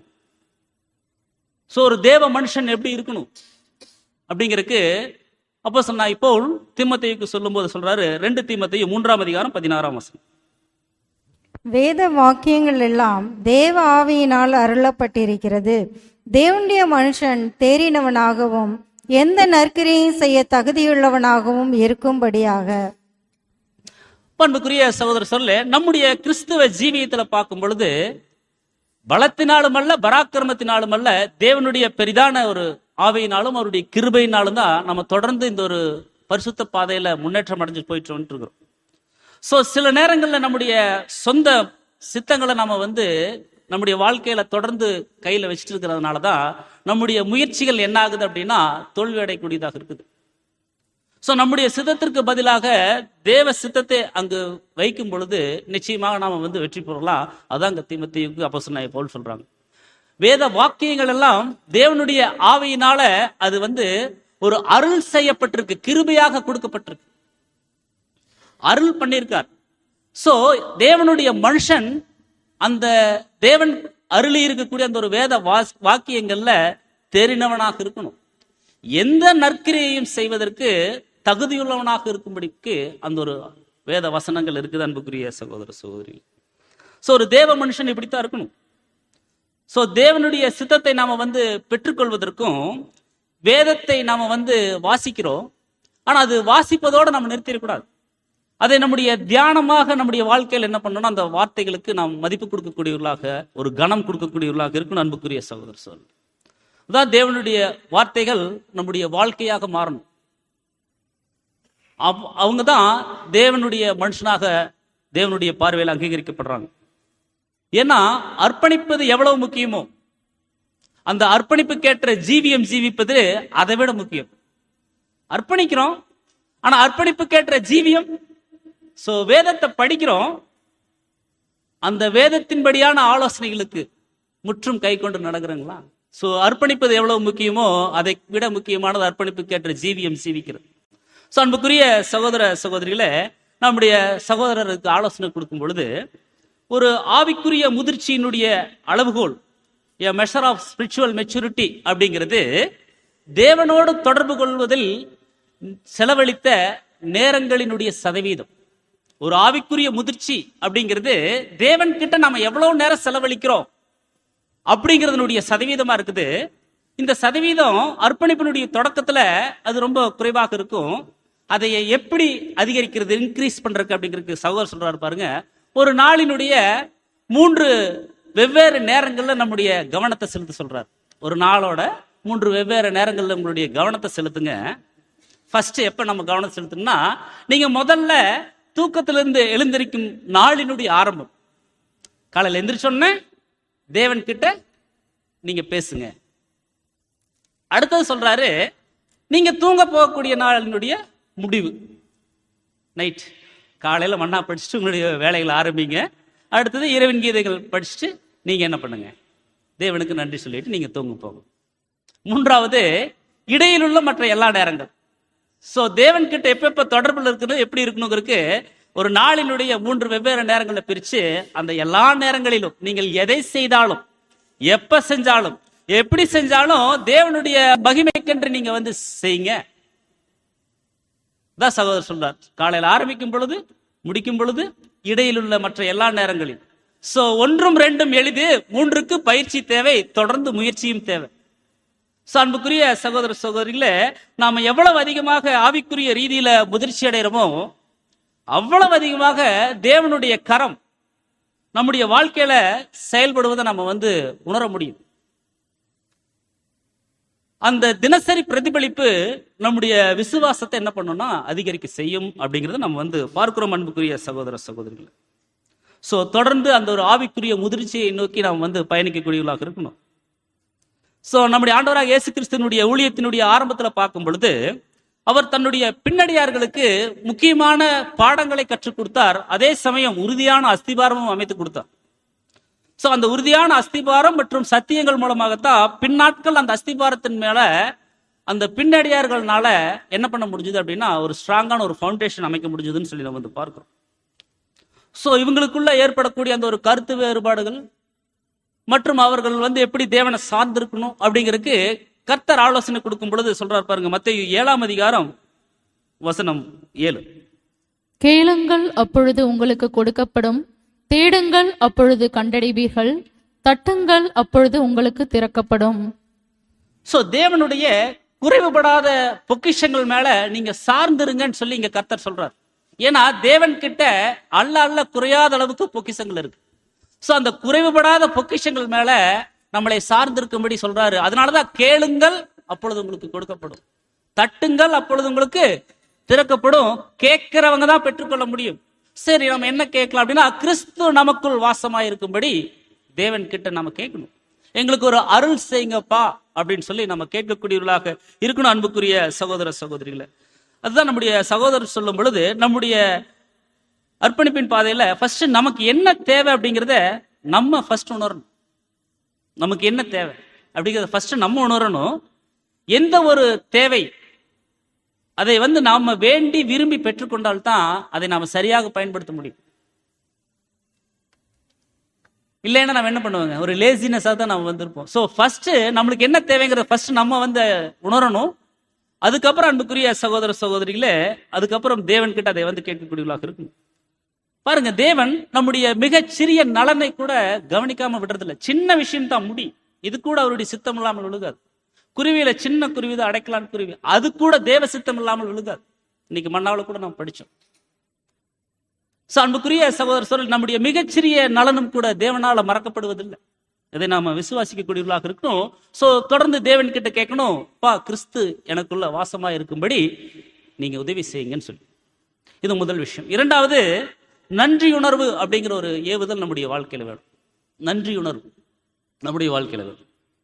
சோ ஒரு தேவ மனுஷன் எப்படி இருக்கணும் அப்படிங்கிறதுக்கு அப்போ சொன்னா இப்போ தீமத்தையுக்கு சொல்லும்போது சொல்றாரு ரெண்டு தீமத்தையும் மூன்றாம் அதிகாரம் பதினாறாம் வசனம் வேத வாக்கியங்கள் எல்லாம் தேவ ஆவியினால் அருளப்பட்டிருக்கிறது தேவனுடைய மனுஷன் தேறினவனாகவும் எந்த நற்கிரையும் செய்ய தகுதியுள்ளவனாகவும் இருக்கும்படியாக பண்புக்குரிய சகோதரர் சொல்ல நம்முடைய கிறிஸ்துவ ஜீவியத்துல பார்க்கும் பொழுது பலத்தினாலும் அல்ல பராக்கிரமத்தினாலும் அல்ல தேவனுடைய பெரிதான ஒரு ஆவையினாலும் அவருடைய கிருபையினாலும் தான் நம்ம தொடர்ந்து இந்த ஒரு பரிசுத்த பாதையில முன்னேற்றம் அடைஞ்சு போயிட்டு வந்துட்டு இருக்கிறோம் சோ சில நேரங்கள்ல நம்முடைய சொந்த சித்தங்களை நாம வந்து நம்முடைய வாழ்க்கையில தொடர்ந்து கையில வச்சுட்டு இருக்கிறதுனால தான் நம்முடைய முயற்சிகள் என்ன ஆகுது அப்படின்னா தோல்வி அடையக்கூடியதாக இருக்குது சோ நம்முடைய சித்தத்திற்கு பதிலாக தேவ சித்தத்தை அங்கு வைக்கும் பொழுது நிச்சயமாக நாம வந்து வெற்றி பெறலாம் அதான் அங்க தீமத்தையுக்கு அப்போ சொன்ன போல் சொல்றாங்க வேத வாக்கியங்கள் எல்லாம் தேவனுடைய ஆவியினால அது வந்து ஒரு அருள் செய்யப்பட்டிருக்கு கிருபையாக கொடுக்கப்பட்டிருக்கு அருள் பண்ணியிருக்கார் சோ தேவனுடைய மனுஷன் அந்த தேவன் அருளி இருக்கக்கூடிய அந்த ஒரு வேத வாஸ் வாக்கியங்கள்ல தெரிந்தவனாக இருக்கணும் எந்த நற்கிரியையும் செய்வதற்கு தகுதியுள்ளவனாக இருக்கும்படிக்கு அந்த ஒரு வேத வசனங்கள் இருக்குது அன்புக்குரிய சகோதர சகோதரி சோ ஒரு தேவ மனுஷன் இப்படித்தான் இருக்கணும் சோ தேவனுடைய சித்தத்தை நாம வந்து பெற்றுக்கொள்வதற்கும் வேதத்தை நாம வந்து வாசிக்கிறோம் ஆனா அது வாசிப்பதோட நம்ம நிறுத்திடக்கூடாது அதை நம்முடைய தியானமாக நம்முடைய வாழ்க்கையில் என்ன பண்ணணும் அந்த வார்த்தைகளுக்கு நாம் மதிப்பு கொடுக்கக்கூடியவர்களாக ஒரு கணம் கொடுக்கக்கூடியவர்களாக இருக்கணும் அன்புக்குரிய சகோதர சொல் அதான் தேவனுடைய வார்த்தைகள் நம்முடைய வாழ்க்கையாக மாறணும் அவ்- அவங்க தான் தேவனுடைய மனுஷனாக தேவனுடைய பார்வையில் அங்கீகரிக்கப்படுறாங்க ஏன்னா அர்ப்பணிப்பது எவ்வளவு முக்கியமோ அந்த அர்ப்பணிப்புக்கேற்ற ஜீவியம் ஜீவிப்பது அதை விட முக்கியம் அர்ப்பணிக்கிறோம் ஆனா அர்ப்பணிப்புக்கேற்ற ஜீவியம் சோ வேதத்தை படிக்கிறோம் அந்த வேதத்தின்படியான ஆலோசனைகளுக்கு முற்றும் கை கொண்டு நடக்கிறங்களா சோ அர்ப்பணிப்பது எவ்வளவு முக்கியமோ அதை விட முக்கியமானது அர்ப்பணிப்புக்கேற்ற ஜீவியம் ஜீவிக்கிறது சோ அன்புக்குரிய சகோதர சகோதரிகளே நம்முடைய சகோதரருக்கு ஆலோசனை கொடுக்கும் பொழுது ஒரு ஆவிக்குரிய முதிர்ச்சியினுடைய அளவுகோல் a measure of spiritual maturity அப்படிங்கிறது தேவனோடு தொடர்பு கொள்வதில் செலவழித்த நேரங்களினுடைய சதவீதம் ஒரு ஆவிக்குரிய முதிர்ச்சி அப்படிங்கிறது தேவன் கிட்ட நாம எவ்வளவு நேரம் செலவழிக்கிறோம் அப்படிங்கிறதுனுடைய சதவீதமா இருக்குது இந்த சதவீதம் அர்ப்பணிப்பினுடைய தொடக்கத்துல அது ரொம்ப குறைவாக இருக்கும் அதை எப்படி அதிகரிக்கிறது இன்க்ரீஸ் பண்றதுக்கு அப்படிங்கிறதுக்கு சகோதரர் சொல்றாரு பாருங்க ஒரு நாளினுடைய மூன்று வெவ்வேறு நேரங்கள்ல நம்முடைய கவனத்தை செலுத்த சொல்றாரு ஒரு நாளோட மூன்று வெவ்வேறு நேரங்கள்ல உங்களுடைய கவனத்தை செலுத்துங்க ஃபர்ஸ்ட் எப்ப நம்ம கவனம் செலுத்தணும்னா நீங்க முதல்ல தூக்கத்திலிருந்து எழுந்திருக்கும் நாளினுடைய ஆரம்பம் காலையில் எந்திரிச்சோன்னே தேவன் கிட்ட நீங்க பேசுங்க அடுத்தது சொல்றாரு நீங்க தூங்க போகக்கூடிய நாளினுடைய முடிவு நைட் காலையில மண்ணா படிச்சுட்டு உங்களுடைய வேலைகளை ஆரம்பிங்க அடுத்தது இரவின் கீதைகள் படிச்சுட்டு நீங்க என்ன பண்ணுங்க தேவனுக்கு நன்றி சொல்லிட்டு நீங்க தூங்க போங்க மூன்றாவது இடையிலுள்ள மற்ற எல்லா நேரங்கள் சோ தேவன் கிட்ட எப்ப எப்ப தொடர்புல இருக்கிறது எப்படி இருக்கணுங்கிறதுக்கு ஒரு நாளினுடைய மூன்று வெவ்வேறு நேரங்களை பிரிச்சு அந்த எல்லா நேரங்களிலும் நீங்கள் எதை செய்தாலும் எப்ப செஞ்சாலும் எப்படி செஞ்சாலும் தேவனுடைய மகிமைக்கென்று நீங்க வந்து செய்யுங்க தான் சகோதரர் சொல்றார் காலையில் ஆரம்பிக்கும் பொழுது முடிக்கும் பொழுது இடையில் உள்ள மற்ற எல்லா நேரங்களிலும் சோ ஒன்றும் ரெண்டும் எளிது மூன்றுக்கு பயிற்சி தேவை தொடர்ந்து முயற்சியும் தேவை சோ அன்புக்குரிய சகோதர சகோதரிகளே நாம எவ்வளவு அதிகமாக ஆவிக்குரிய ரீதியில முதிர்ச்சி அடைகிறோமோ அவ்வளவு அதிகமாக தேவனுடைய கரம் நம்முடைய வாழ்க்கையில செயல்படுவதை நம்ம வந்து உணர முடியும் அந்த தினசரி பிரதிபலிப்பு நம்முடைய விசுவாசத்தை என்ன பண்ணும்னா அதிகரிக்க செய்யும் அப்படிங்கறத நம்ம வந்து பார்க்கிறோம் அன்புக்குரிய சகோதர சகோதரிகள் சோ தொடர்ந்து அந்த ஒரு ஆவிக்குரிய முதிர்ச்சியை நோக்கி நாம் வந்து பயணிக்கக்கூடியவர்களாக இருக்கணும் சோ நம்முடைய ஆண்டவராக இயேசு கிறிஸ்துவனுடைய ஊழியத்தினுடைய ஆரம்பத்துல பார்க்கும் பொழுது அவர் தன்னுடைய பின்னடியார்களுக்கு முக்கியமான பாடங்களை கற்றுக் கொடுத்தார் அதே சமயம் உறுதியான அஸ்திபாரமும் அமைத்து கொடுத்தார் சோ அந்த உறுதியான அஸ்திபாரம் மற்றும் சத்தியங்கள் மூலமாகத்தான் பின்னாட்கள் அந்த அஸ்திபாரத்தின் மேல அந்த பின்னடியார்கள்னால என்ன பண்ண முடிஞ்சது அப்படின்னா ஒரு ஸ்ட்ராங்கான ஒரு ஃபவுண்டேஷன் அமைக்க முடிஞ்சதுன்னு சொல்லி நம்ம வந்து பார்க்கிறோம் சோ இவங்களுக்குள்ள ஏற்படக்கூடிய அந்த ஒரு கருத்து வேறுபாடுகள் மற்றும் அவர்கள் வந்து எப்படி தேவனை சார்ந்திருக்கணும் அப்படிங்கிறதுக்கு கர்த்தர் ஆலோசனை கொடுக்கும் பொழுது சொல்றார் பாருங்க மத்திய ஏழாம் அதிகாரம் வசனம் ஏழு கேளுங்கள் அப்பொழுது உங்களுக்கு கொடுக்கப்படும் தேடுங்கள் அப்பொழுது கண்டடைவீர்கள் தட்டுங்கள் அப்பொழுது உங்களுக்கு திறக்கப்படும் சோ தேவனுடைய குறைவுபடாத பொக்கிஷங்கள் மேல நீங்க சார்ந்திருங்கன்னு சொல்லி இங்க கர்த்தர் சொல்றார் ஏன்னா தேவன் கிட்ட அல்ல அல்ல குறையாத அளவுக்கு பொக்கிஷங்கள் இருக்கு சோ அந்த குறைவுபடாத பொக்கிஷங்கள் மேல நம்மளை சார்ந்திருக்கும்படி சொல்றாரு அதனாலதான் கேளுங்கள் அப்பொழுது உங்களுக்கு கொடுக்கப்படும் தட்டுங்கள் அப்பொழுது உங்களுக்கு திறக்கப்படும் கேட்கிறவங்க தான் பெற்றுக்கொள்ள முடியும் சரி நம்ம என்ன கேட்கலாம் அப்படின்னா கிறிஸ்து நமக்குள் வாசமாய் இருக்கும்படி தேவன் கிட்ட நம்ம கேட்கணும் எங்களுக்கு ஒரு அருள் செய்யுங்கப்பா அப்படின்னு சொல்லி நம்ம கேட்கக்கூடியவர்களாக இருக்கணும் அன்புக்குரிய சகோதர சகோதரிகளை அதுதான் நம்முடைய சகோதரர் சொல்லும் பொழுது நம்முடைய அர்ப்பணிப்பின் பாதையில ஃபர்ஸ்ட் நமக்கு என்ன தேவை அப்படிங்கிறத நம்ம ஃபர்ஸ்ட் உணரணும் நமக்கு என்ன தேவை அப்படிங்கிறத ஃபர்ஸ்ட் நம்ம உணரணும் எந்த ஒரு தேவை அதை வந்து நாம வேண்டி விரும்பி பெற்றுக்கொண்டால்தான் அதை நாம சரியாக பயன்படுத்த முடியும் இல்லைன்னா நம்ம என்ன பண்ணுவாங்க ஒரு லேசினஸாக தான் நம்ம வந்திருப்போம் ஸோ ஃபர்ஸ்ட் நம்மளுக்கு என்ன தேவைங்கிறத ஃபர்ஸ்ட் நம்ம வந்து உணரணும் அதுக்கப்புறம் அன்புக்குரிய சகோதர சகோதரிகளே அதுக்கப்புறம் தேவன் கிட்ட அதை வந்து கேட்கக்கூடியவர்களாக இருக்கும் பாருங்க தேவன் நம்முடைய மிகச் சிறிய நலனை கூட கவனிக்காம விடுறதில்ல சின்ன விஷயம் தான் முடி இது கூட அவருடைய சித்தம் இல்லாமல் விழுகாது குருவியில சின்ன குருவி தான் அடைக்கலான் குருவி அது கூட தேவ சித்தம் இல்லாமல் விழுகாது இன்னைக்கு மன்னாவில் கூட நாம் படிச்சோம் சோ அன்புக்குரிய சகோதர சொல் நம்முடைய மிகச்சிறிய நலனும் கூட தேவனால மறக்கப்படுவதில்லை இதை நாம விசுவாசிக்கக்கூடியவர்களாக இருக்கணும் சோ தொடர்ந்து தேவன் கிட்ட கேட்கணும் பா கிறிஸ்து எனக்குள்ள வாசமா இருக்கும்படி நீங்க உதவி செய்யுங்கன்னு சொல்லி இது முதல் விஷயம் இரண்டாவது நன்றியுணர்வு அப்படிங்கிற ஒரு ஏவுதல் நம்முடைய வாழ்க்கையில வேணும் நன்றியுணர்வு நம்முடைய வாழ்க்கையில வேணும்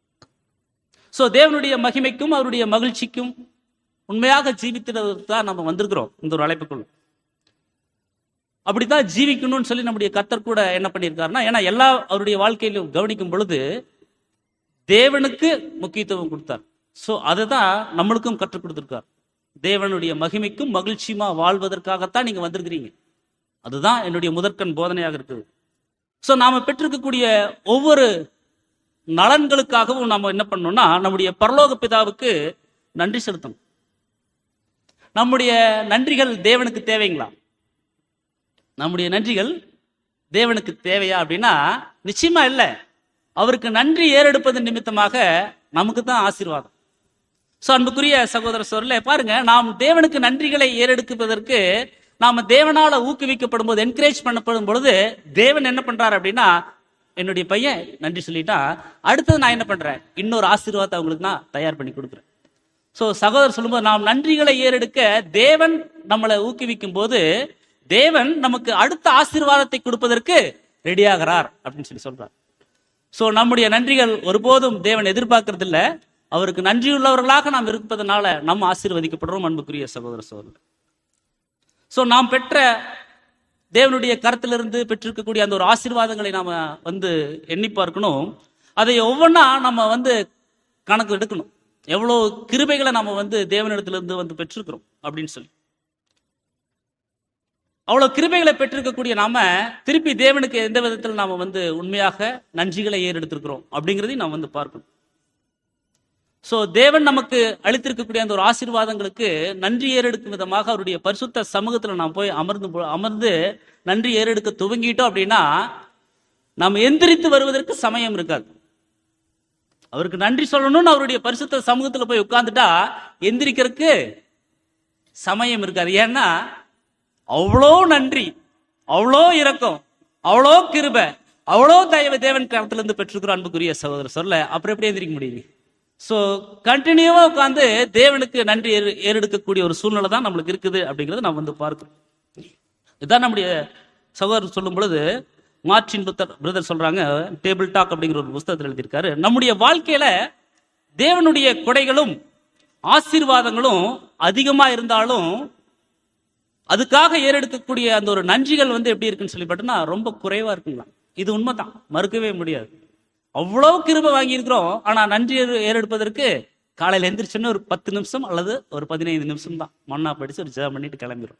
சோ தேவனுடைய மகிமைக்கும் அவருடைய மகிழ்ச்சிக்கும் உண்மையாக ஜீவித்துறதுக்கு தான் நம்ம வந்திருக்கிறோம் இந்த ஒரு அழைப்புக்குள்ள அப்படித்தான் ஜீவிக்கணும்னு சொல்லி நம்முடைய கத்தர் கூட என்ன பண்ணியிருக்காருன்னா ஏன்னா எல்லா அவருடைய வாழ்க்கையிலும் கவனிக்கும் பொழுது தேவனுக்கு முக்கியத்துவம் கொடுத்தார் சோ அதை தான் நம்மளுக்கும் கற்றுக் கொடுத்திருக்கார் தேவனுடைய மகிமைக்கும் மகிழ்ச்சியுமா வாழ்வதற்காகத்தான் நீங்க வந்திருக்கிறீங்க அதுதான் என்னுடைய முதற்கண் போதனையாக இருக்குது சோ நாம பெற்றிருக்கக்கூடிய ஒவ்வொரு நலன்களுக்காகவும் நாம என்ன பண்ணணும்னா நம்முடைய பரலோக பிதாவுக்கு நன்றி செலுத்தணும் நம்முடைய நன்றிகள் தேவனுக்கு தேவைங்களா நம்முடைய நன்றிகள் தேவனுக்கு தேவையா அப்படின்னா நிச்சயமா இல்ல அவருக்கு நன்றி ஏறெடுப்பது நிமித்தமாக நமக்கு தான் ஆசீர்வாதம் சோ அன்புக்குரிய சகோதர சொல்ல பாருங்க நாம் தேவனுக்கு நன்றிகளை ஏறெடுப்பதற்கு நாம தேவனால ஊக்குவிக்கப்படும் போது என்கரேஜ் பண்ணப்படும் பொழுது தேவன் என்ன பண்றாரு அப்படின்னா என்னுடைய பையன் நன்றி சொல்லிட்டா அடுத்தது நான் என்ன பண்றேன் இன்னொரு ஆசீர்வாதத்தை அவங்களுக்கு நான் தயார் பண்ணி கொடுக்குறேன் சோ சகோதரர் சொல்லும்போது நாம் நன்றிகளை ஏறெடுக்க தேவன் நம்மளை ஊக்குவிக்கும் போது தேவன் நமக்கு அடுத்த ஆசீர்வாதத்தை கொடுப்பதற்கு ரெடியாகிறார் அப்படின்னு சொல்லி சொல்றார் சோ நம்முடைய நன்றிகள் ஒருபோதும் தேவன் எதிர்பார்க்கறது இல்ல அவருக்கு நன்றியுள்ளவர்களாக நாம் இருப்பதனால நம்ம ஆசீர்வதிக்கப்படுறோம் அன்புக்குரிய சகோதர சகோதரர் சோ நாம் பெற்ற தேவனுடைய கருத்திலிருந்து பெற்றிருக்கக்கூடிய அந்த ஒரு ஆசீர்வாதங்களை நாம வந்து எண்ணி பார்க்கணும் அதை ஒவ்வொன்றா நம்ம வந்து கணக்கு எடுக்கணும் எவ்வளவு கிருபைகளை நாம வந்து தேவனிடத்திலிருந்து வந்து பெற்றிருக்கிறோம் அப்படின்னு சொல்லி அவ்வளவு கிருபைகளை பெற்றிருக்கக்கூடிய நாம திருப்பி தேவனுக்கு எந்த விதத்தில் நாம வந்து உண்மையாக நன்றிகளை ஏறெடுத்திருக்கிறோம் அப்படிங்கிறதையும் நாம் வந்து பார்க்கணும் சோ தேவன் நமக்கு அளித்திருக்கக்கூடிய அந்த ஒரு ஆசீர்வாதங்களுக்கு நன்றி ஏறெடுக்கும் விதமாக அவருடைய பரிசுத்த சமூகத்துல நாம் போய் அமர்ந்து போ- அமர்ந்து நன்றி ஏறெடுக்க துவங்கிட்டோம் அப்படின்னா நாம் எந்திரித்து வருவதற்கு சமயம் இருக்காது அவருக்கு நன்றி சொல்லணும்னு அவருடைய பரிசுத்த சமூகத்துல போய் உட்கார்ந்துட்டா எந்திரிக்கிறதுக்கு சமயம் இருக்காது ஏன்னா அவ்வளோ நன்றி அவ்வளோ இரக்கம் அவ்வளோ கிருபை அவ்வளோ தயவு தேவன் கரத்துல இருந்து பெற்றுக்கிறோம் அன்புக்குரிய சகோதரர் சொல்ல அப்புறம் எப்படி எந்திரிக்க முடியுங்க சோ கண்டினியூவா உட்காந்து தேவனுக்கு நன்றி ஏறு- ஏறெடுக்கக்கூடிய ஒரு சூழ்நிலை தான் நம்மளுக்கு இருக்குது அப்படிங்கறத நம்ம வந்து பார்க்கிறோம் இதான் நம்முடைய சகோதரர் சொல்லும் பொழுது மார்டின் புத்தர் பிரதர் சொல்றாங்க டேபிள் டாக் அப்படிங்கிற ஒரு புஸ்தகத்தில் எழுதியிருக்காரு நம்முடைய வாழ்க்கையில தேவனுடைய கொடைகளும் ஆசீர்வாதங்களும் அதிகமா இருந்தாலும் அதுக்காக ஏறெடுக்கக்கூடிய அந்த ஒரு நன்றிகள் வந்து எப்படி இருக்குன்னு சொல்லி பார்த்தோம்னா ரொம்ப குறைவா இருக்குங்களா இது உண்மைதான் மறுக்கவே முடியாது அவ்வளவு கிருபை வாங்கியிருக்கிறோம் ஆனா நன்றி ஏறு- ஏறெடுப்பதற்கு காலையில எந்திரிச்சுன்னு ஒரு பத்து நிமிஷம் அல்லது ஒரு பதினைந்து நிமிஷம் தான் மண்ணா படிச்சு ஒரு ஜெபம் பண்ணிட்டு கிளம்பிடும்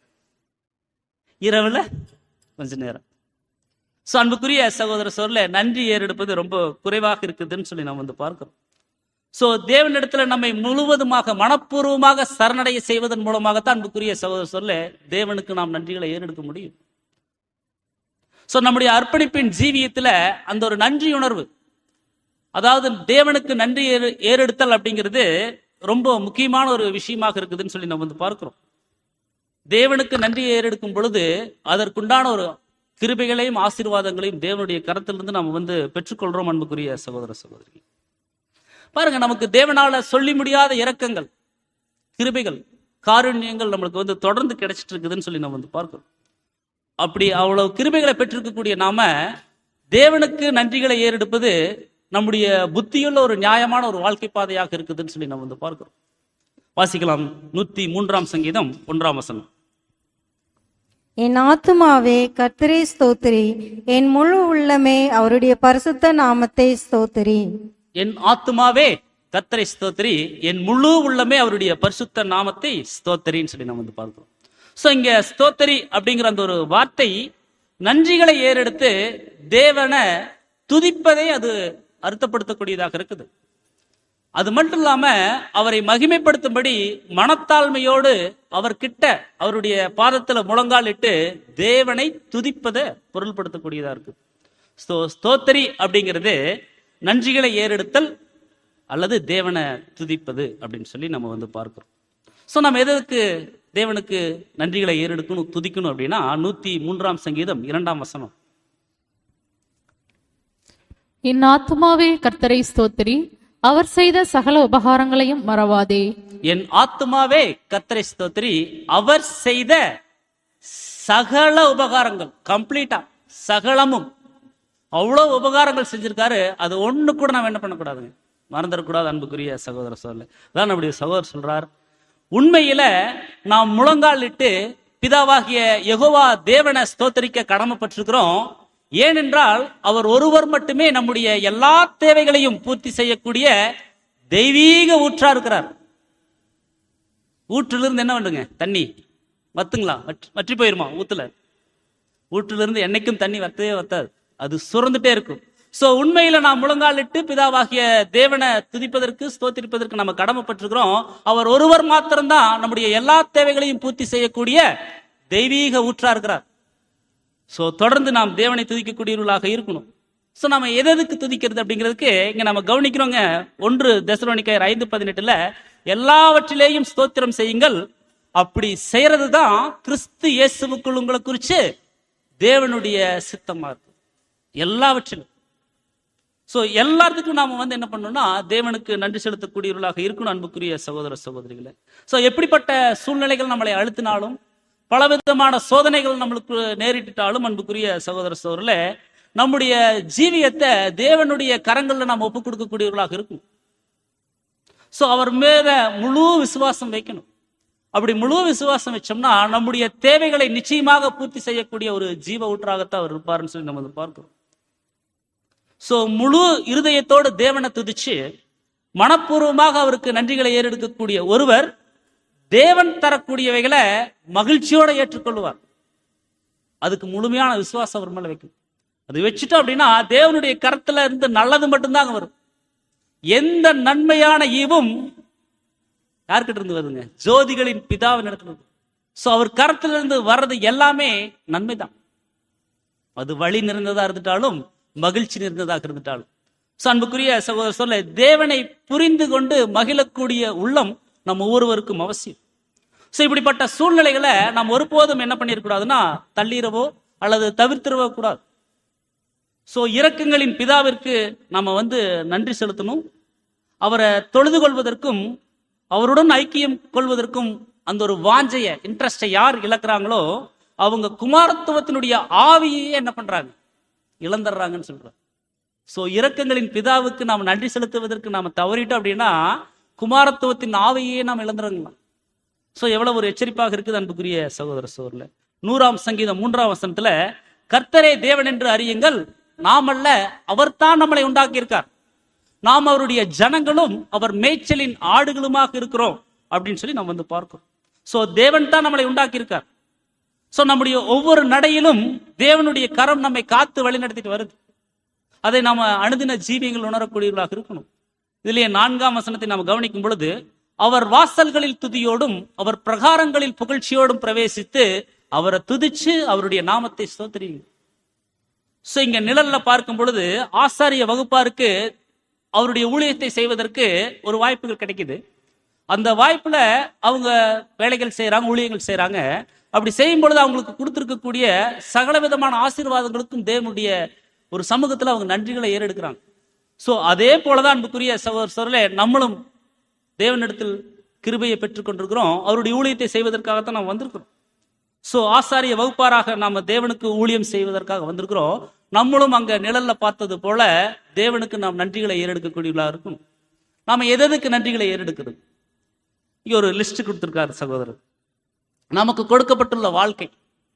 இரவுல கொஞ்ச நேரம் சோ அன்புக்குரிய சகோதர சொல்ல நன்றி ஏறெடுப்பது ரொம்ப குறைவாக இருக்குதுன்னு சொல்லி நாம் வந்து பார்க்கிறோம் சோ தேவனிடத்துல நம்மை முழுவதுமாக மனப்பூர்வமாக சரணடைய செய்வதன் மூலமாகத்தான் அன்புக்குரிய சகோதர சொல்ல தேவனுக்கு நாம் நன்றிகளை ஏறெடுக்க முடியும் சோ நம்முடைய அர்ப்பணிப்பின் ஜீவியத்துல அந்த ஒரு நன்றி உணர்வு அதாவது தேவனுக்கு நன்றி ஏறு- ஏறெடுத்தல் அப்படிங்கிறது ரொம்ப முக்கியமான ஒரு விஷயமாக இருக்குதுன்னு சொல்லி நம்ம வந்து பார்க்கிறோம் தேவனுக்கு நன்றி ஏறெடுக்கும் பொழுது அதற்குண்டான ஒரு கிருபைகளையும் ஆசீர்வாதங்களையும் தேவனுடைய கரத்திலிருந்து நம்ம வந்து பெற்றுக்கொள்றோம் அன்புக்குரிய சகோதர சகோதரி பாருங்க நமக்கு தேவனால சொல்லி முடியாத இரக்கங்கள் கிருபைகள் காருண்யங்கள் நம்மளுக்கு வந்து தொடர்ந்து கிடைச்சிட்டு இருக்குதுன்னு சொல்லி நம்ம வந்து பார்க்கிறோம் அப்படி அவ்வளவு கிருபைகளை பெற்றிருக்கக்கூடிய நாம தேவனுக்கு நன்றிகளை ஏறெடுப்பது நம்முடைய புத்தியுள்ள ஒரு நியாயமான ஒரு வாழ்க்கை பாதையாக இருக்குதுன்னு சொல்லி நம்ம வந்து பார்க்கிறோம் வாசிக்கலாம் நூத்தி மூன்றாம் சங்கீதம் ஒன்றாம் வசனம் என் ஆத்துமாவே கர்த்தரை ஸ்தோத்திரி என் முழு உள்ளமே அவருடைய பரிசுத்த நாமத்தை ஸ்தோத்திரி என் ஆத்துமாவே கர்த்தரை ஸ்தோத்திரி என் முழு உள்ளமே அவருடைய பரிசுத்த நாமத்தை ஸ்தோத்தரின்னு சொல்லி நம்ம வந்து பார்க்கிறோம் சோ இங்க ஸ்தோத்தரி அப்படிங்கிற அந்த ஒரு வார்த்தை நன்றிகளை ஏறெடுத்து தேவனை துதிப்பதை அது அர்த்தப்படுத்தக்கூடியதாக இருக்குது அது மட்டும் இல்லாம அவரை மகிமைப்படுத்தும்படி மனத்தாழ்மையோடு அவர்கிட்ட அவருடைய பாதத்துல முழங்காலிட்டு தேவனை துதிப்பதை பொருள்படுத்தக்கூடியதா இருக்கு ஸ்தோ ஸ்தோத்திரி அப்படிங்கிறது நன்றிகளை ஏறெடுத்தல் அல்லது தேவனை துதிப்பது அப்படின்னு சொல்லி நம்ம வந்து பார்க்கிறோம் சோ நம்ம எதற்கு தேவனுக்கு நன்றிகளை ஏறெடுக்கணும் துதிக்கணும் அப்படின்னா நூத்தி மூன்றாம் சங்கீதம் இரண்டாம் வசனம் என் ஆத்துமாவே கர்த்தரை ஸ்தோத்திரி அவர் செய்த சகல உபகாரங்களையும் மறவாதே என் ஆத்துமாவே கத்தரை ஸ்தோத்திரி அவர் செய்த சகல உபகாரங்கள் கம்ப்ளீட்டா சகலமும் அவ்வளவு உபகாரங்கள் செஞ்சிருக்காரு அது ஒண்ணு கூட நாம் என்ன பண்ணக்கூடாதுங்க மறந்துடக்கூடாது அன்புக்குரிய சகோதர சொல்ல அதான் நம்முடைய சகோதரர் சொல்றார் உண்மையில நாம் முழங்கால் இட்டு பிதாவாகிய யெகோவா தேவனை ஸ்தோத்தரிக்க கடமைப்பட்டிருக்கிறோம் ஏனென்றால் அவர் ஒருவர் மட்டுமே நம்முடைய எல்லா தேவைகளையும் பூர்த்தி செய்யக்கூடிய தெய்வீக ஊற்றா இருக்கிறார் ஊற்றிலிருந்து என்ன பண்ணுங்க தண்ணி வத்துங்களா வற்றி- வற்றி போயிருமா ஊத்துல ஊற்றிலிருந்து என்னைக்கும் தண்ணி வத்தவே வத்தாது அது சுரந்துட்டே இருக்கும் சோ உண்மையில நாம் முழங்காலிட்டு பிதாவாகிய தேவனை துதிப்பதற்கு ஸ்தோத்திரிப்பதற்கு நம்ம கடமைப்பட்டிருக்கிறோம் அவர் ஒருவர் மாத்திரம்தான் நம்முடைய எல்லா தேவைகளையும் பூர்த்தி செய்யக்கூடிய தெய்வீக ஊற்றா இருக்கிறார் சோ தொடர்ந்து நாம் தேவனை துதிக்கக்கூடியவர்களாக இருக்கணும் சோ நம்ம எது எதுக்கு துதிக்கிறது அப்படிங்கிறதுக்கு இங்க நம்ம கவனிக்கிறோங்க ஒன்று தெசலோனிக்கர் ஐந்து பதினெட்டுல எல்லாவற்றிலேயும் ஸ்தோத்திரம் செய்யுங்கள் அப்படி செய்யறது தான் கிறிஸ்து இயேசுவுக்குள் உங்களை குறிச்சு தேவனுடைய சித்தமா இருக்கு எல்லாவற்றிலும் சோ எல்லாத்துக்கும் நாம வந்து என்ன பண்ணணும்னா தேவனுக்கு நன்றி செலுத்தக்கூடியவர்களாக இருக்கணும் அன்புக்குரிய சகோதர சகோதரிகளே சோ எப்படிப்பட்ட சூழ்நிலைகள் நம்மளை அழுத்தினாலும் பலவிதமான சோதனைகள் நம்மளுக்கு நேரிட்டுட்டாலும் அன்புக்குரிய சகோதர சகோதரிலே நம்முடைய ஜீவியத்தை தேவனுடைய கரங்கள்ல நாம் ஒப்புக் கொடுக்கக்கூடியவர்களாக இருக்கும் சோ அவர் மேல முழு விசுவாசம் வைக்கணும் அப்படி முழு விசுவாசம் வச்சோம்னா நம்முடைய தேவைகளை நிச்சயமாக பூர்த்தி செய்யக்கூடிய ஒரு ஜீவ ஊற்றாகத்தான் அவர் இருப்பாருன்னு சொல்லி நம்ம வந்து பார்க்கிறோம் சோ முழு இருதயத்தோடு தேவனை துதிச்சு மனப்பூர்வமாக அவருக்கு நன்றிகளை ஏறெடுக்கக்கூடிய ஒருவர் தேவன் தரக்கூடியவைகளை மகிழ்ச்சியோட ஏற்றுக்கொள்வார் அதுக்கு முழுமையான விசுவாசம் அவர் மேல வைக்கணும் அது வச்சுட்டோம் அப்படின்னா தேவனுடைய கரத்துல இருந்து நல்லது மட்டும்தாங்க வரும் எந்த நன்மையான ஈவும் யார்கிட்ட இருந்து வருதுங்க ஜோதிகளின் பிதாவின் இடத்துல இருந்து சோ அவர் கரத்துல இருந்து வர்றது எல்லாமே நன்மைதான் அது வழி நிறைந்ததா இருந்துட்டாலும் மகிழ்ச்சி நிறைந்ததாக இருந்துட்டாலும் சோ அன்புக்குரிய சகோதரர் சொல்ல தேவனை புரிந்து கொண்டு மகிழக்கூடிய உள்ளம் நம்ம ஒவ்வொருவருக்கும் அவசியம் சோ இப்படிப்பட்ட சூழ்நிலைகளை நாம் ஒருபோதும் என்ன பண்ணிடக்கூடாதுன்னா தள்ளிடவோ அல்லது தவிர்த்திடவோ கூடாது சோ இரக்கங்களின் பிதாவிற்கு நம்ம வந்து நன்றி செலுத்தணும் அவரை தொழுது கொள்வதற்கும் அவருடன் ஐக்கியம் கொள்வதற்கும் அந்த ஒரு வாஞ்சைய இன்ட்ரெஸ்டை யார் இழக்கிறாங்களோ அவங்க குமாரத்துவத்தினுடைய ஆவியே என்ன பண்றாங்க இழந்துடுறாங்கன்னு சொல்றாங்க சோ இரக்கங்களின் பிதாவுக்கு நாம் நன்றி செலுத்துவதற்கு நாம தவறிட்டோம் அப்படின்னா குமாரத்துவத்தின் ஆவியே நாம் இழந்துறோங்களாம் சோ எவ்வளவு ஒரு எச்சரிப்பாக இருக்குது அன்புக்குரிய சகோதர சோர்ல நூறாம் சங்கீதம் மூன்றாம் வசனத்துல கர்த்தரே தேவன் என்று அறியுங்கள் நாமல்ல அவர்தான் நம்மளை உண்டாக்கி இருக்கார் நாம் அவருடைய ஜனங்களும் அவர் மேய்ச்சலின் ஆடுகளுமாக இருக்கிறோம் அப்படின்னு சொல்லி நம்ம வந்து பார்க்கிறோம் சோ தேவன் தான் நம்மளை உண்டாக்கி இருக்கார் சோ நம்முடைய ஒவ்வொரு நடையிலும் தேவனுடைய கரம் நம்மை காத்து வழிநடத்திட்டு வருது அதை நாம அனுதின ஜீவியங்கள் உணரக்கூடியவர்களாக இருக்கணும் இதுலயே நான்காம் வசனத்தை நாம் கவனிக்கும் பொழுது அவர் வாசல்களில் துதியோடும் அவர் பிரகாரங்களில் புகழ்ச்சியோடும் பிரவேசித்து அவரை துதிச்சு அவருடைய நாமத்தை ஸ்தோத்திரிங்க சோ இங்க நிழல்ல பார்க்கும் பொழுது ஆசாரிய வகுப்பாருக்கு அவருடைய ஊழியத்தை செய்வதற்கு ஒரு வாய்ப்புகள் கிடைக்குது அந்த வாய்ப்புல அவங்க வேலைகள் செய்யறாங்க ஊழியங்கள் செய்யறாங்க அப்படி செய்யும் பொழுது அவங்களுக்கு கொடுத்திருக்கக்கூடிய சகல விதமான ஆசீர்வாதங்களுக்கும் தேவனுடைய ஒரு சமூகத்துல அவங்க நன்றிகளை ஏறெடுக்கிறாங்க சோ அதே போலதான் அன்புக்குரிய சகோதர சோழர்களே நம்மளும் தேவனிடத்தில் கிருபையை பெற்றுக் கொண்டிருக்கிறோம் அவருடைய ஊழியத்தை செய்வதற்காகத்தான் நாம் வந்திருக்கிறோம் சோ ஆசாரிய வகுப்பாராக நாம தேவனுக்கு ஊழியம் செய்வதற்காக வந்திருக்கிறோம் நம்மளும் அங்க நிழல்ல பார்த்தது போல தேவனுக்கு நாம் நன்றிகளை ஏறெடுக்கக்கூடியவர்களா இருக்கும் நாம எதற்கு நன்றிகளை ஏறெடுக்கிறது இங்க ஒரு லிஸ்ட் கொடுத்திருக்காரு சகோதரர் நமக்கு கொடுக்கப்பட்டுள்ள வாழ்க்கை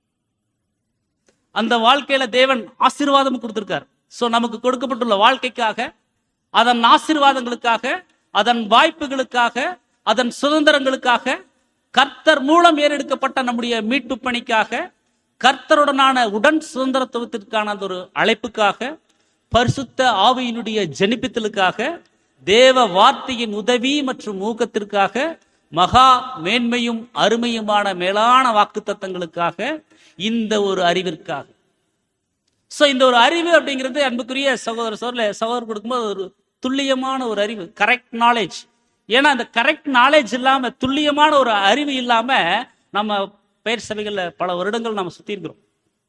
அந்த வாழ்க்கையில தேவன் ஆசீர்வாதம் கொடுத்திருக்காரு சோ நமக்கு கொடுக்கப்பட்டுள்ள வாழ்க்கைக்காக அதன் ஆசீர்வாதங்களுக்காக அதன் வாய்ப்புகளுக்காக அதன் சுதந்திரங்களுக்காக கர்த்தர் மூலம் ஏறெடுக்கப்பட்ட நம்முடைய மீட்பு பணிக்காக கர்த்தருடனான உடன் சுதந்திரத்துவத்திற்கான அந்த ஒரு அழைப்புக்காக பரிசுத்த ஆவியினுடைய ஜெனிப்பித்தலுக்காக தேவ வார்த்தையின் உதவி மற்றும் ஊக்கத்திற்காக மகா மேன்மையும் அருமையுமான மேலான வாக்குத்தத்தங்களுக்காக இந்த ஒரு அறிவிற்காக சோ இந்த ஒரு அறிவு அப்படிங்கிறது அன்புக்குரிய சகோதர சோர்ல சகோதரர் கொடுக்கும்போது ஒரு துல்லியமான ஒரு அறிவு கரெக்ட் நாலேஜ் ஏன்னா அந்த கரெக்ட் நாலேஜ் இல்லாம துல்லியமான ஒரு அறிவு இல்லாம நம்ம பெயர் சபைகள்ல பல வருடங்கள் நம்ம சுத்தி இருக்கிறோம்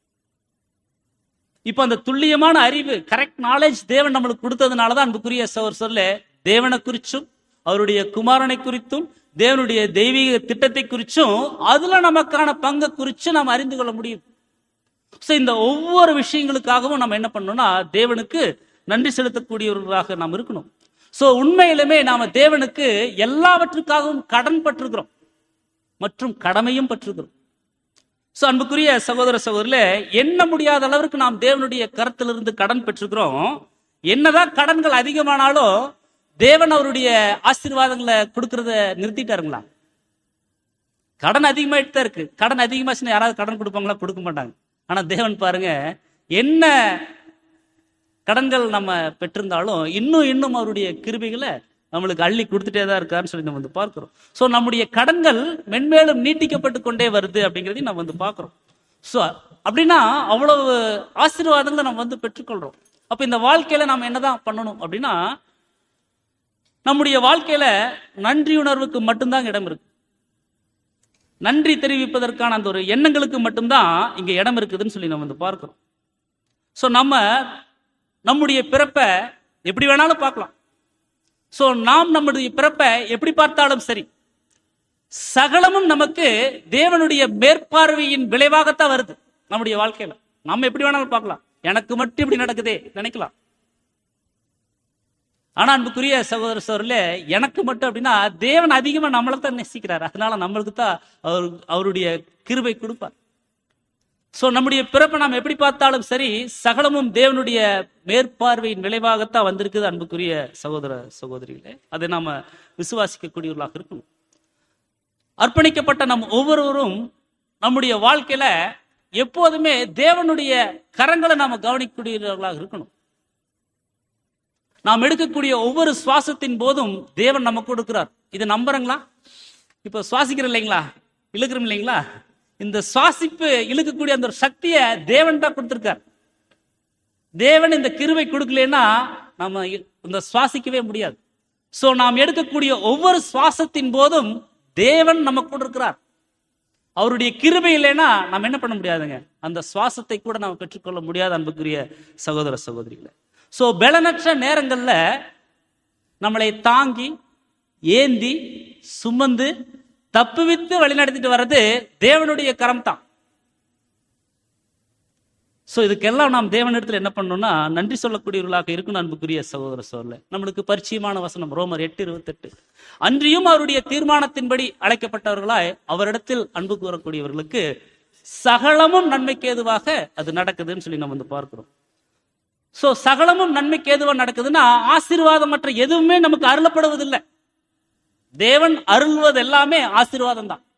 இப்ப அந்த துல்லியமான அறிவு கரெக்ட் நாலேஜ் தேவன் நம்மளுக்கு கொடுத்ததுனாலதான் அன்புக்குரிய சகோதர சொல்ல தேவனை குறிச்சும் அவருடைய குமாரனை குறித்தும் தேவனுடைய தெய்வீக திட்டத்தை குறிச்சும் அதுல நமக்கான பங்கை குறிச்சு நாம் அறிந்து கொள்ள முடியும் சோ இந்த ஒவ்வொரு விஷயங்களுக்காகவும் நம்ம என்ன பண்ணணும்னா தேவனுக்கு நன்றி செலுத்தக்கூடியவர்களாக நாம் இருக்கணும் சோ உண்மையிலுமே நாம தேவனுக்கு எல்லாவற்றுக்காகவும் கடன் பட்டிருக்கிறோம் மற்றும் கடமையும் பட்டிருக்கிறோம் சோ அன்புக்குரிய சகோதர சகோதரில எண்ண முடியாத அளவிற்கு நாம் தேவனுடைய கருத்திலிருந்து கடன் பெற்றிருக்கிறோம் என்னதான் கடன்கள் அதிகமானாலும் தேவன் அவருடைய ஆசீர்வாதங்களை கொடுக்கறத நிறுத்திட்டாருங்களா கடன் அதிகமாயிட்டு தான் இருக்கு கடன் அதிகமாச்சுன்னா யாராவது கடன் கொடுப்பாங்களா கொடுக்க மாட்டாங்க ஆனா தேவன் பாருங்க என்ன கடன்கள் நம்ம பெற்றிருந்தாலும் இன்னும் இன்னும் அவருடைய கிருபைகளை நம்மளுக்கு அள்ளி கொடுத்துட்டே தான் இருக்காருன்னு சொல்லி நம்ம வந்து பார்க்கிறோம் சோ நம்முடைய கடன்கள் மென்மேலும் நீட்டிக்கப்பட்டு கொண்டே வருது அப்படிங்கிறதையும் நம்ம வந்து பார்க்கிறோம் சோ அப்படின்னா அவ்வளவு ஆசீர்வாதங்களை நம்ம வந்து பெற்றுக்கொள்றோம் அப்ப இந்த வாழ்க்கையில நம்ம என்னதான் பண்ணணும் அப்படின்னா நம்முடைய வாழ்க்கையில நன்றியுணர்வுக்கு மட்டும்தான் இடம் இருக்கு நன்றி தெரிவிப்பதற்கான அந்த ஒரு எண்ணங்களுக்கு மட்டும்தான் இங்க இடம் இருக்குதுன்னு சொல்லி நம்ம வந்து பார்க்கிறோம் சோ நம்ம நம்முடைய பிறப்பை எப்படி வேணாலும் பார்க்கலாம் சோ நாம் நம்முடைய பிறப்பை எப்படி பார்த்தாலும் சரி சகலமும் நமக்கு தேவனுடைய மேற்பார்வையின் விளைவாகத்தான் வருது நம்முடைய வாழ்க்கையில நம்ம எப்படி வேணாலும் பார்க்கலாம் எனக்கு மட்டும் இப்படி நடக்குதே நினைக்கலாம் ஆனா அன்புக்குரிய சகோதர சோர்ல எனக்கு மட்டும் அப்படின்னா தேவன் அதிகமா நம்மளை தான் நேசிக்கிறார் அதனால நம்மளுக்கு தான் அவர் அவருடைய கிருபை கொடுப்பார் சோ நம்முடைய பிறப்பை நாம் எப்படி பார்த்தாலும் சரி சகலமும் தேவனுடைய மேற்பார்வையின் விளைவாகத்தான் வந்திருக்குது அன்புக்குரிய சகோதர சகோதரிகளே அதை நாம விசுவாசிக்கக்கூடியவர்களாக இருக்கணும் அர்ப்பணிக்கப்பட்ட நம் ஒவ்வொருவரும் நம்முடைய வாழ்க்கையில எப்போதுமே தேவனுடைய கரங்களை நாம கவனிக்கக்கூடியவர்களாக இருக்கணும் நாம் எடுக்கக்கூடிய ஒவ்வொரு சுவாசத்தின் போதும் தேவன் நமக்கு கொடுக்கிறார் இதை நம்புறங்களா இப்ப சுவாசிக்கிறோம் இல்லைங்களா இழுக்கிறோம் இல்லைங்களா இந்த சுவாசிப்பு இழுக்கக்கூடிய அந்த ஒரு சக்தியை தேவன் தான் கொடுத்திருக்கார் தேவன் இந்த கிருவை கொடுக்கலன்னா நம்ம இ- இந்த சுவாசிக்கவே முடியாது சோ நாம் எடுக்கக்கூடிய ஒவ்வொரு சுவாசத்தின் போதும் தேவன் நமக்கு கொடுக்கிறார் அவருடைய கிருபை இல்லைன்னா நம்ம என்ன பண்ண முடியாதுங்க அந்த சுவாசத்தை கூட நாம் பெற்றுக்கொள்ள முடியாத அன்புக்குரிய சகோதர சகோதரிகளை சோ பலனற்ற நேரங்கள்ல நம்மளை தாங்கி ஏந்தி சுமந்து தப்புவித்து வழிநடத்திட்டு வர்றது தேவனுடைய கரம் தான் சோ இதுக்கெல்லாம் நாம் தேவனிடத்தில் என்ன பண்ணணும்னா நன்றி சொல்லக்கூடியவர்களாக இருக்கணும் அன்புக்குரிய சகோதர சோழ நம்மளுக்கு பரிச்சயமான வசனம் ரோமர் எட்டு இருபத்தெட்டு அன்றியும் அவருடைய தீர்மானத்தின்படி அழைக்கப்பட்டவர்களாய் அவரிடத்தில் அன்பு கூறக்கூடியவர்களுக்கு சகலமும் நன்மைக்கு ஏதுவாக அது நடக்குதுன்னு சொல்லி நம்ம வந்து பார்க்கிறோம் சோ சகலமும் நன்மைக்கு ஏதுவா நடக்குதுன்னா ஆசீர்வாதம் மற்ற எதுவுமே நமக்கு அருளப்படுவதில்லை தேவன் அருள்வது எல்லாமே ஆசீர்வாதம் தான்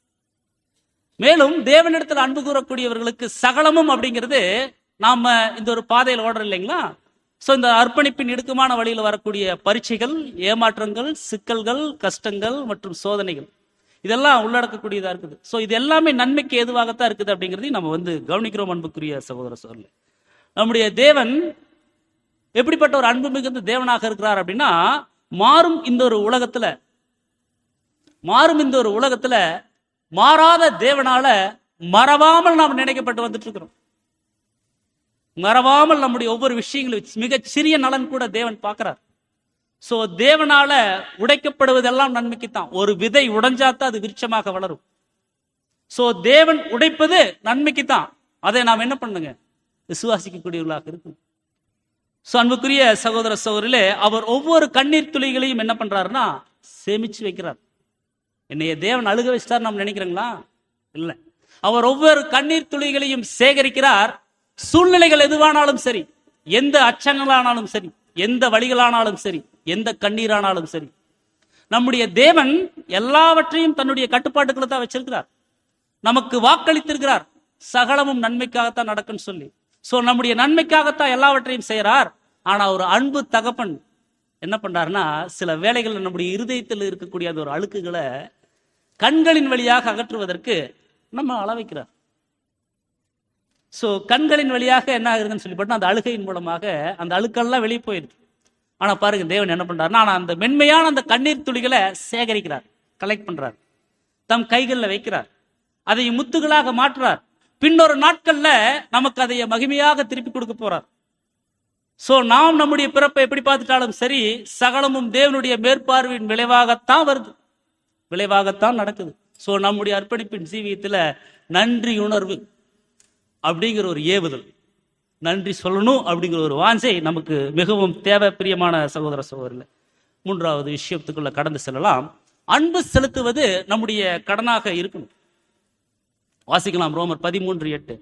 மேலும் தேவனிடத்தில் அன்பு கூறக்கூடியவர்களுக்கு சகலமும் அப்படிங்கிறது நாம இந்த ஒரு பாதையில் ஓடுறோம் இல்லைங்களா சோ இந்த அர்ப்பணிப்பின் இடுக்கமான வழியில் வரக்கூடிய பரீட்சைகள் ஏமாற்றங்கள் சிக்கல்கள் கஷ்டங்கள் மற்றும் சோதனைகள் இதெல்லாம் உள்ளடக்கக்கூடியதா இருக்குது சோ இது எல்லாமே நன்மைக்கு ஏதுவாகத்தான் இருக்குது அப்படிங்கிறதையும் நம்ம வந்து கவனிக்கிறோம் அன்புக்குரிய சகோதர சோழ நம்முடைய தேவன் எப்படிப்பட்ட ஒரு அன்பு மிகுந்த தேவனாக இருக்கிறார் அப்படின்னா மாறும் இந்த ஒரு உலகத்துல மாறும் இந்த ஒரு உலகத்துல மாறாத தேவனால மறவாமல் நாம் நினைக்கப்பட்டு வந்துட்டு இருக்கிறோம் மறவாமல் நம்முடைய ஒவ்வொரு விஷயங்களும் மிகச் சிறிய நலன் கூட தேவன் பார்க்கிறார் சோ தேவனால உடைக்கப்படுவதெல்லாம் நன்மைக்குத்தான் ஒரு விதை உடைஞ்சாத்தான் அது விருட்சமாக வளரும் சோ தேவன் உடைப்பது நன்மைக்குத்தான் அதை நாம் என்ன பண்ணுங்க விசுவாசிக்கக்கூடியவர்களாக இருக்கும் சோ அன்புக்குரிய சகோதர சகோதரிலே அவர் ஒவ்வொரு கண்ணீர் துளிகளையும் என்ன பண்றாருன்னா சேமிச்சு வைக்கிறார் என்னைய தேவன் அழுக வச்சிட்டார் நாம் நினைக்கிறீங்களா இல்ல அவர் ஒவ்வொரு கண்ணீர் துளிகளையும் சேகரிக்கிறார் சூழ்நிலைகள் எதுவானாலும் சரி எந்த அச்சங்களானாலும் சரி எந்த வழிகளானாலும் சரி எந்த கண்ணீரானாலும் சரி நம்முடைய தேவன் எல்லாவற்றையும் தன்னுடைய கட்டுப்பாட்டுக்குள்ள தான் வச்சிருக்கிறார் நமக்கு வாக்களித்திருக்கிறார் சகலமும் நன்மைக்காகத்தான் நடக்கும்னு சொல்லி சோ நம்முடைய நன்மைக்காகத்தான் எல்லாவற்றையும் செய்யறார் ஆனா ஒரு அன்பு தகப்பன் என்ன பண்றாருன்னா சில வேளைகள்ல நம்முடைய இருதயத்தில் இருக்கக்கூடிய அந்த ஒரு அழுக்குகளை கண்களின் வழியாக அகற்றுவதற்கு நம்ம அளவைக்கிறார் சோ கண்களின் வழியாக என்ன ஆகுதுன்னு சொல்லி போட்டா அந்த அழுகையின் மூலமாக அந்த அழுக்கெல்லாம் வெளியே போயிடுது ஆனா பாருங்க தேவன் என்ன பண்றாருன்னா ஆனா அந்த மென்மையான அந்த கண்ணீர் துளிகளை சேகரிக்கிறார் கலெக்ட் பண்றார் தம் கைகளில் வைக்கிறார் அதை முத்துகளாக மாற்றுறார் பின்னொரு நாட்கள்ல நமக்கு அதை மகிமையாக திருப்பி கொடுக்க போறார் சோ நாம் நம்முடைய பிறப்பை எப்படி பார்த்துட்டாலும் சரி சகலமும் தேவனுடைய மேற்பார்வையின் விளைவாகத்தான் வருது விளைவாகத்தான் நடக்குது சோ நம்முடைய அர்ப்பணிப்பின் ஜீவியத்துல நன்றி உணர்வு அப்படிங்கிற ஒரு ஏவுதல் நன்றி சொல்லணும் அப்படிங்கிற ஒரு வாஞ்சை நமக்கு மிகவும் தேவை பிரியமான சகோதர சகோதரில் மூன்றாவது விஷயத்துக்குள்ள கடந்து செல்லலாம் அன்பு செலுத்துவது நம்முடைய கடனாக இருக்கணும் வாசிக்கலாம் ரோமர் பதிமூன்று எட்டு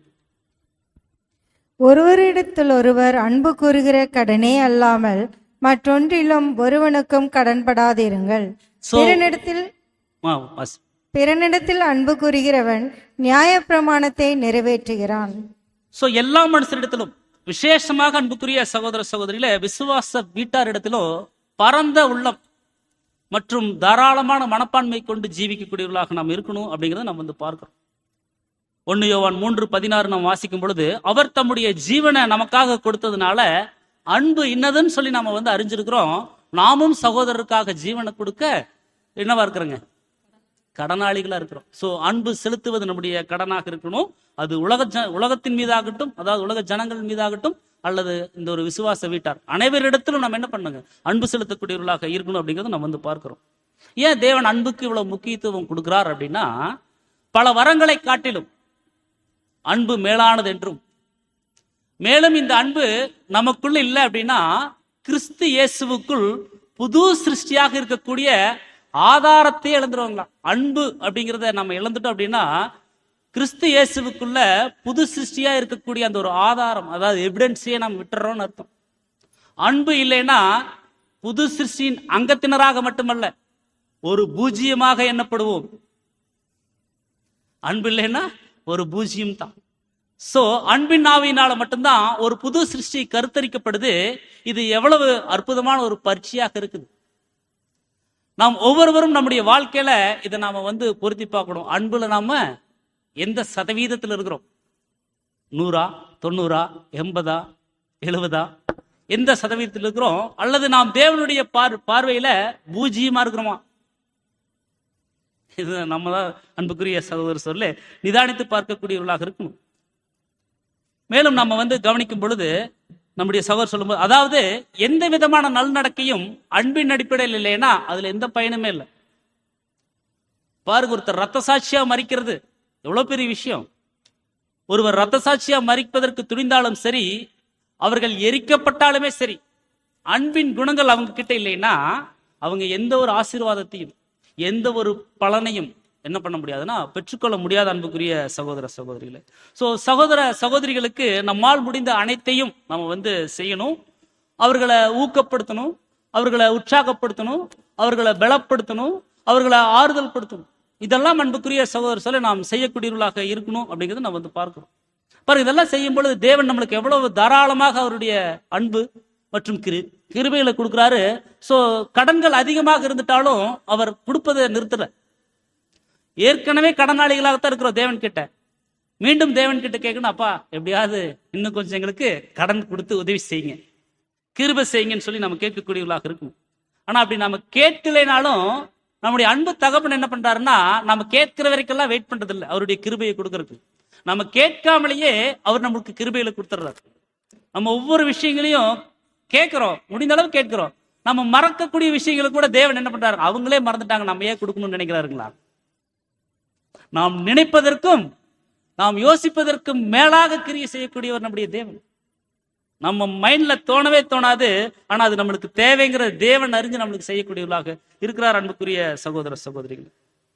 ஒருவரிடத்தில் ஒருவர் அன்பு கூறுகிற கடனே அல்லாமல் மற்றொன்றிலும் ஒருவனுக்கும் கடன்படாதிருங்கள் So- பிறனிடத்தில் ஆ, வாசி. பிறனிடத்தில் அன்பு கூறுகிறவன் நியாயப்பிரமாணத்தை நிறைவேற்றுகிறான் சோ எல்லா மனுஷரிடத்திலும் விசேஷமாக அன்புக்குரிய சகோதர சகோதரியில விசுவாச வீட்டாரிடத்திலும் பரந்த உள்ளம் மற்றும் தாராளமான மனப்பான்மை கொண்டு ஜீவிக்கக்கூடியவர்களாக நாம் இருக்கணும் அப்படிங்கறத நம்ம வந்து பார்க்கிறோம் ஒன்னு யோவான் மூன்று பதினாறு நாம் வாசிக்கும் பொழுது அவர் தம்முடைய ஜீவனை நமக்காக கொடுத்ததுனால அன்பு இன்னதுன்னு சொல்லி நாம வந்து அறிஞ்சிருக்கிறோம் நாமும் சகோதரருக்காக ஜீவனை கொடுக்க என்னவா இருக்கிறோங்க கடனாளிகளா இருக்கிறோம் சோ அன்பு செலுத்துவது நம்முடைய கடனாக இருக்கணும் அது உலக ஜ- உலகத்தின் மீதாகட்டும் அதாவது உலக ஜனங்கள் மீதாகட்டும் அல்லது இந்த ஒரு விசுவாச வீட்டார் அனைவரிடத்திலும் நம்ம என்ன பண்ணுங்க அன்பு செலுத்தக்கூடியவர்களாக இருக்கணும் அப்படிங்கறத நம்ம வந்து பார்க்கிறோம் ஏன் தேவன் அன்புக்கு இவ்வளவு முக்கியத்துவம் கொடுக்கிறார் அப்படின்னா பல வரங்களை காட்டிலும் அன்பு மேலானது என்றும் மேலும் இந்த அன்பு நமக்குள்ள இல்லை அப்படின்னா கிறிஸ்து இயேசுவுக்குள் புது சிருஷ்டியாக இருக்கக்கூடிய ஆதாரத்தை இழந்துருவாங்களாம் அன்பு அப்படிங்கிறத நம்ம இழந்துட்டோம் அப்படின்னா கிறிஸ்து இயேசுவுக்குள்ள புது சிருஷ்டியா இருக்கக்கூடிய அந்த ஒரு ஆதாரம் அதாவது எவிடன்ஸையே நம்ம விட்டுறோம்னு அர்த்தம் அன்பு இல்லைன்னா புது சிருஷ்டியின் அங்கத்தினராக மட்டுமல்ல ஒரு பூஜ்ஜியமாக எண்ணப்படுவோம் அன்பு இல்லைன்னா ஒரு பூஜ்ஜியம் தான் சோ அன்பின் ஆவியினால மட்டும்தான் ஒரு புது சிருஷ்டி கருத்தரிக்கப்படுது இது எவ்வளவு அற்புதமான ஒரு பரிச்சையாக இருக்குது நாம் ஒவ்வொருவரும் நம்முடைய வாழ்க்கையில இதை நாம வந்து பொருத்தி பார்க்கணும் அன்புல நாம எந்த சதவீதத்தில் இருக்கிறோம் நூறா தொண்ணூறா எண்பதா எழுபதா எந்த சதவீதத்தில் இருக்கிறோம் அல்லது நாம் தேவனுடைய பார் பார்வையில பூஜ்ஜியமா இருக்கிறோமா இது நம்ம தான் அன்புக்குரிய சகோதரர் சொல்ல நிதானித்து பார்க்கக்கூடியவர்களாக இருக்கணும் மேலும் நம்ம வந்து கவனிக்கும் பொழுது நம்முடைய சகோதரர் சொல்லும்போது அதாவது எந்த விதமான நல்நடக்கையும் அன்பின் அடிப்படையில் இல்லைன்னா அதுல எந்த பயனுமே இல்லை பாருங்க ஒருத்தர் ரத்த சாட்சியா மறிக்கிறது எவ்வளவு பெரிய விஷயம் ஒருவர் ரத்த சாட்சியா மறிப்பதற்கு துணிந்தாலும் சரி அவர்கள் எரிக்கப்பட்டாலுமே சரி அன்பின் குணங்கள் அவங்க கிட்ட இல்லைன்னா அவங்க எந்த ஒரு ஆசீர்வாதத்தையும் எந்த ஒரு பலனையும் என்ன பண்ண முடியாதுன்னா பெற்றுக்கொள்ள முடியாத அன்புக்குரிய சகோதர சகோதரிகளே சோ சகோதர சகோதரிகளுக்கு நம்மால் முடிந்த அனைத்தையும் நம்ம வந்து செய்யணும் அவர்களை ஊக்கப்படுத்தணும் அவர்களை உற்சாகப்படுத்தணும் அவர்களை பலப்படுத்தணும் அவர்களை ஆறுதல் படுத்தணும் இதெல்லாம் அன்புக்குரிய சகோதர சொல்ல நாம் செய்யக்கூடியவர்களாக இருக்கணும் அப்படிங்கிறத நம்ம வந்து பார்க்கிறோம் பாருங்க இதெல்லாம் செய்யும் பொழுது தேவன் நம்மளுக்கு எவ்வளவு தாராளமாக அவருடைய அன்பு மற்றும் கிரு கிருபைகளை கொடுக்குறாரு சோ கடன்கள் அதிகமாக இருந்துட்டாலும் அவர் கொடுப்பதை நிறுத்தல ஏற்கனவே கடனாளிகளாகத்தான் இருக்கிறோம் தேவன் கிட்ட மீண்டும் தேவன் கிட்ட கேட்கணும் அப்பா எப்படியாவது இன்னும் கொஞ்சம் எங்களுக்கு கடன் கொடுத்து உதவி செய்யுங்க கிருபை செய்யுங்கன்னு சொல்லி நம்ம கேட்கக்கூடியவர்களாக இருக்கும் ஆனா அப்படி நம்ம கேட்கலைனாலும் நம்முடைய அன்பு தகப்பன் என்ன பண்றாருன்னா நம்ம கேட்கிற வரைக்கெல்லாம் வெயிட் பண்றது இல்லை அவருடைய கிருபையை கொடுக்கறதுக்கு நம்ம கேட்காமலேயே அவர் நம்மளுக்கு கிருபையில கொடுத்துட்றாரு நம்ம ஒவ்வொரு விஷயங்களையும் கேட்கிறோம் முடிந்த அளவு கேட்கிறோம் நம்ம மறக்கக்கூடிய விஷயங்களை கூட தேவன் என்ன பண்றாரு அவங்களே மறந்துட்டாங்க நம்ம ஏன் கொடுக்கணும்னு நினைக்கிறாருங்களா நாம் நினைப்பதற்கும் நாம் யோசிப்பதற்கும் மேலாக கிரியை செய்யக்கூடியவர் நம்முடைய தேவன் நம்ம மைண்ட்ல தோணவே தோணாது ஆனா அது நம்மளுக்கு தேவைங்கிற தேவன் அறிஞ்சு நம்மளுக்கு செய்யக்கூடியவர்களாக இருக்கிறார் அன்புக்குரிய சகோதர சகோதரிகள்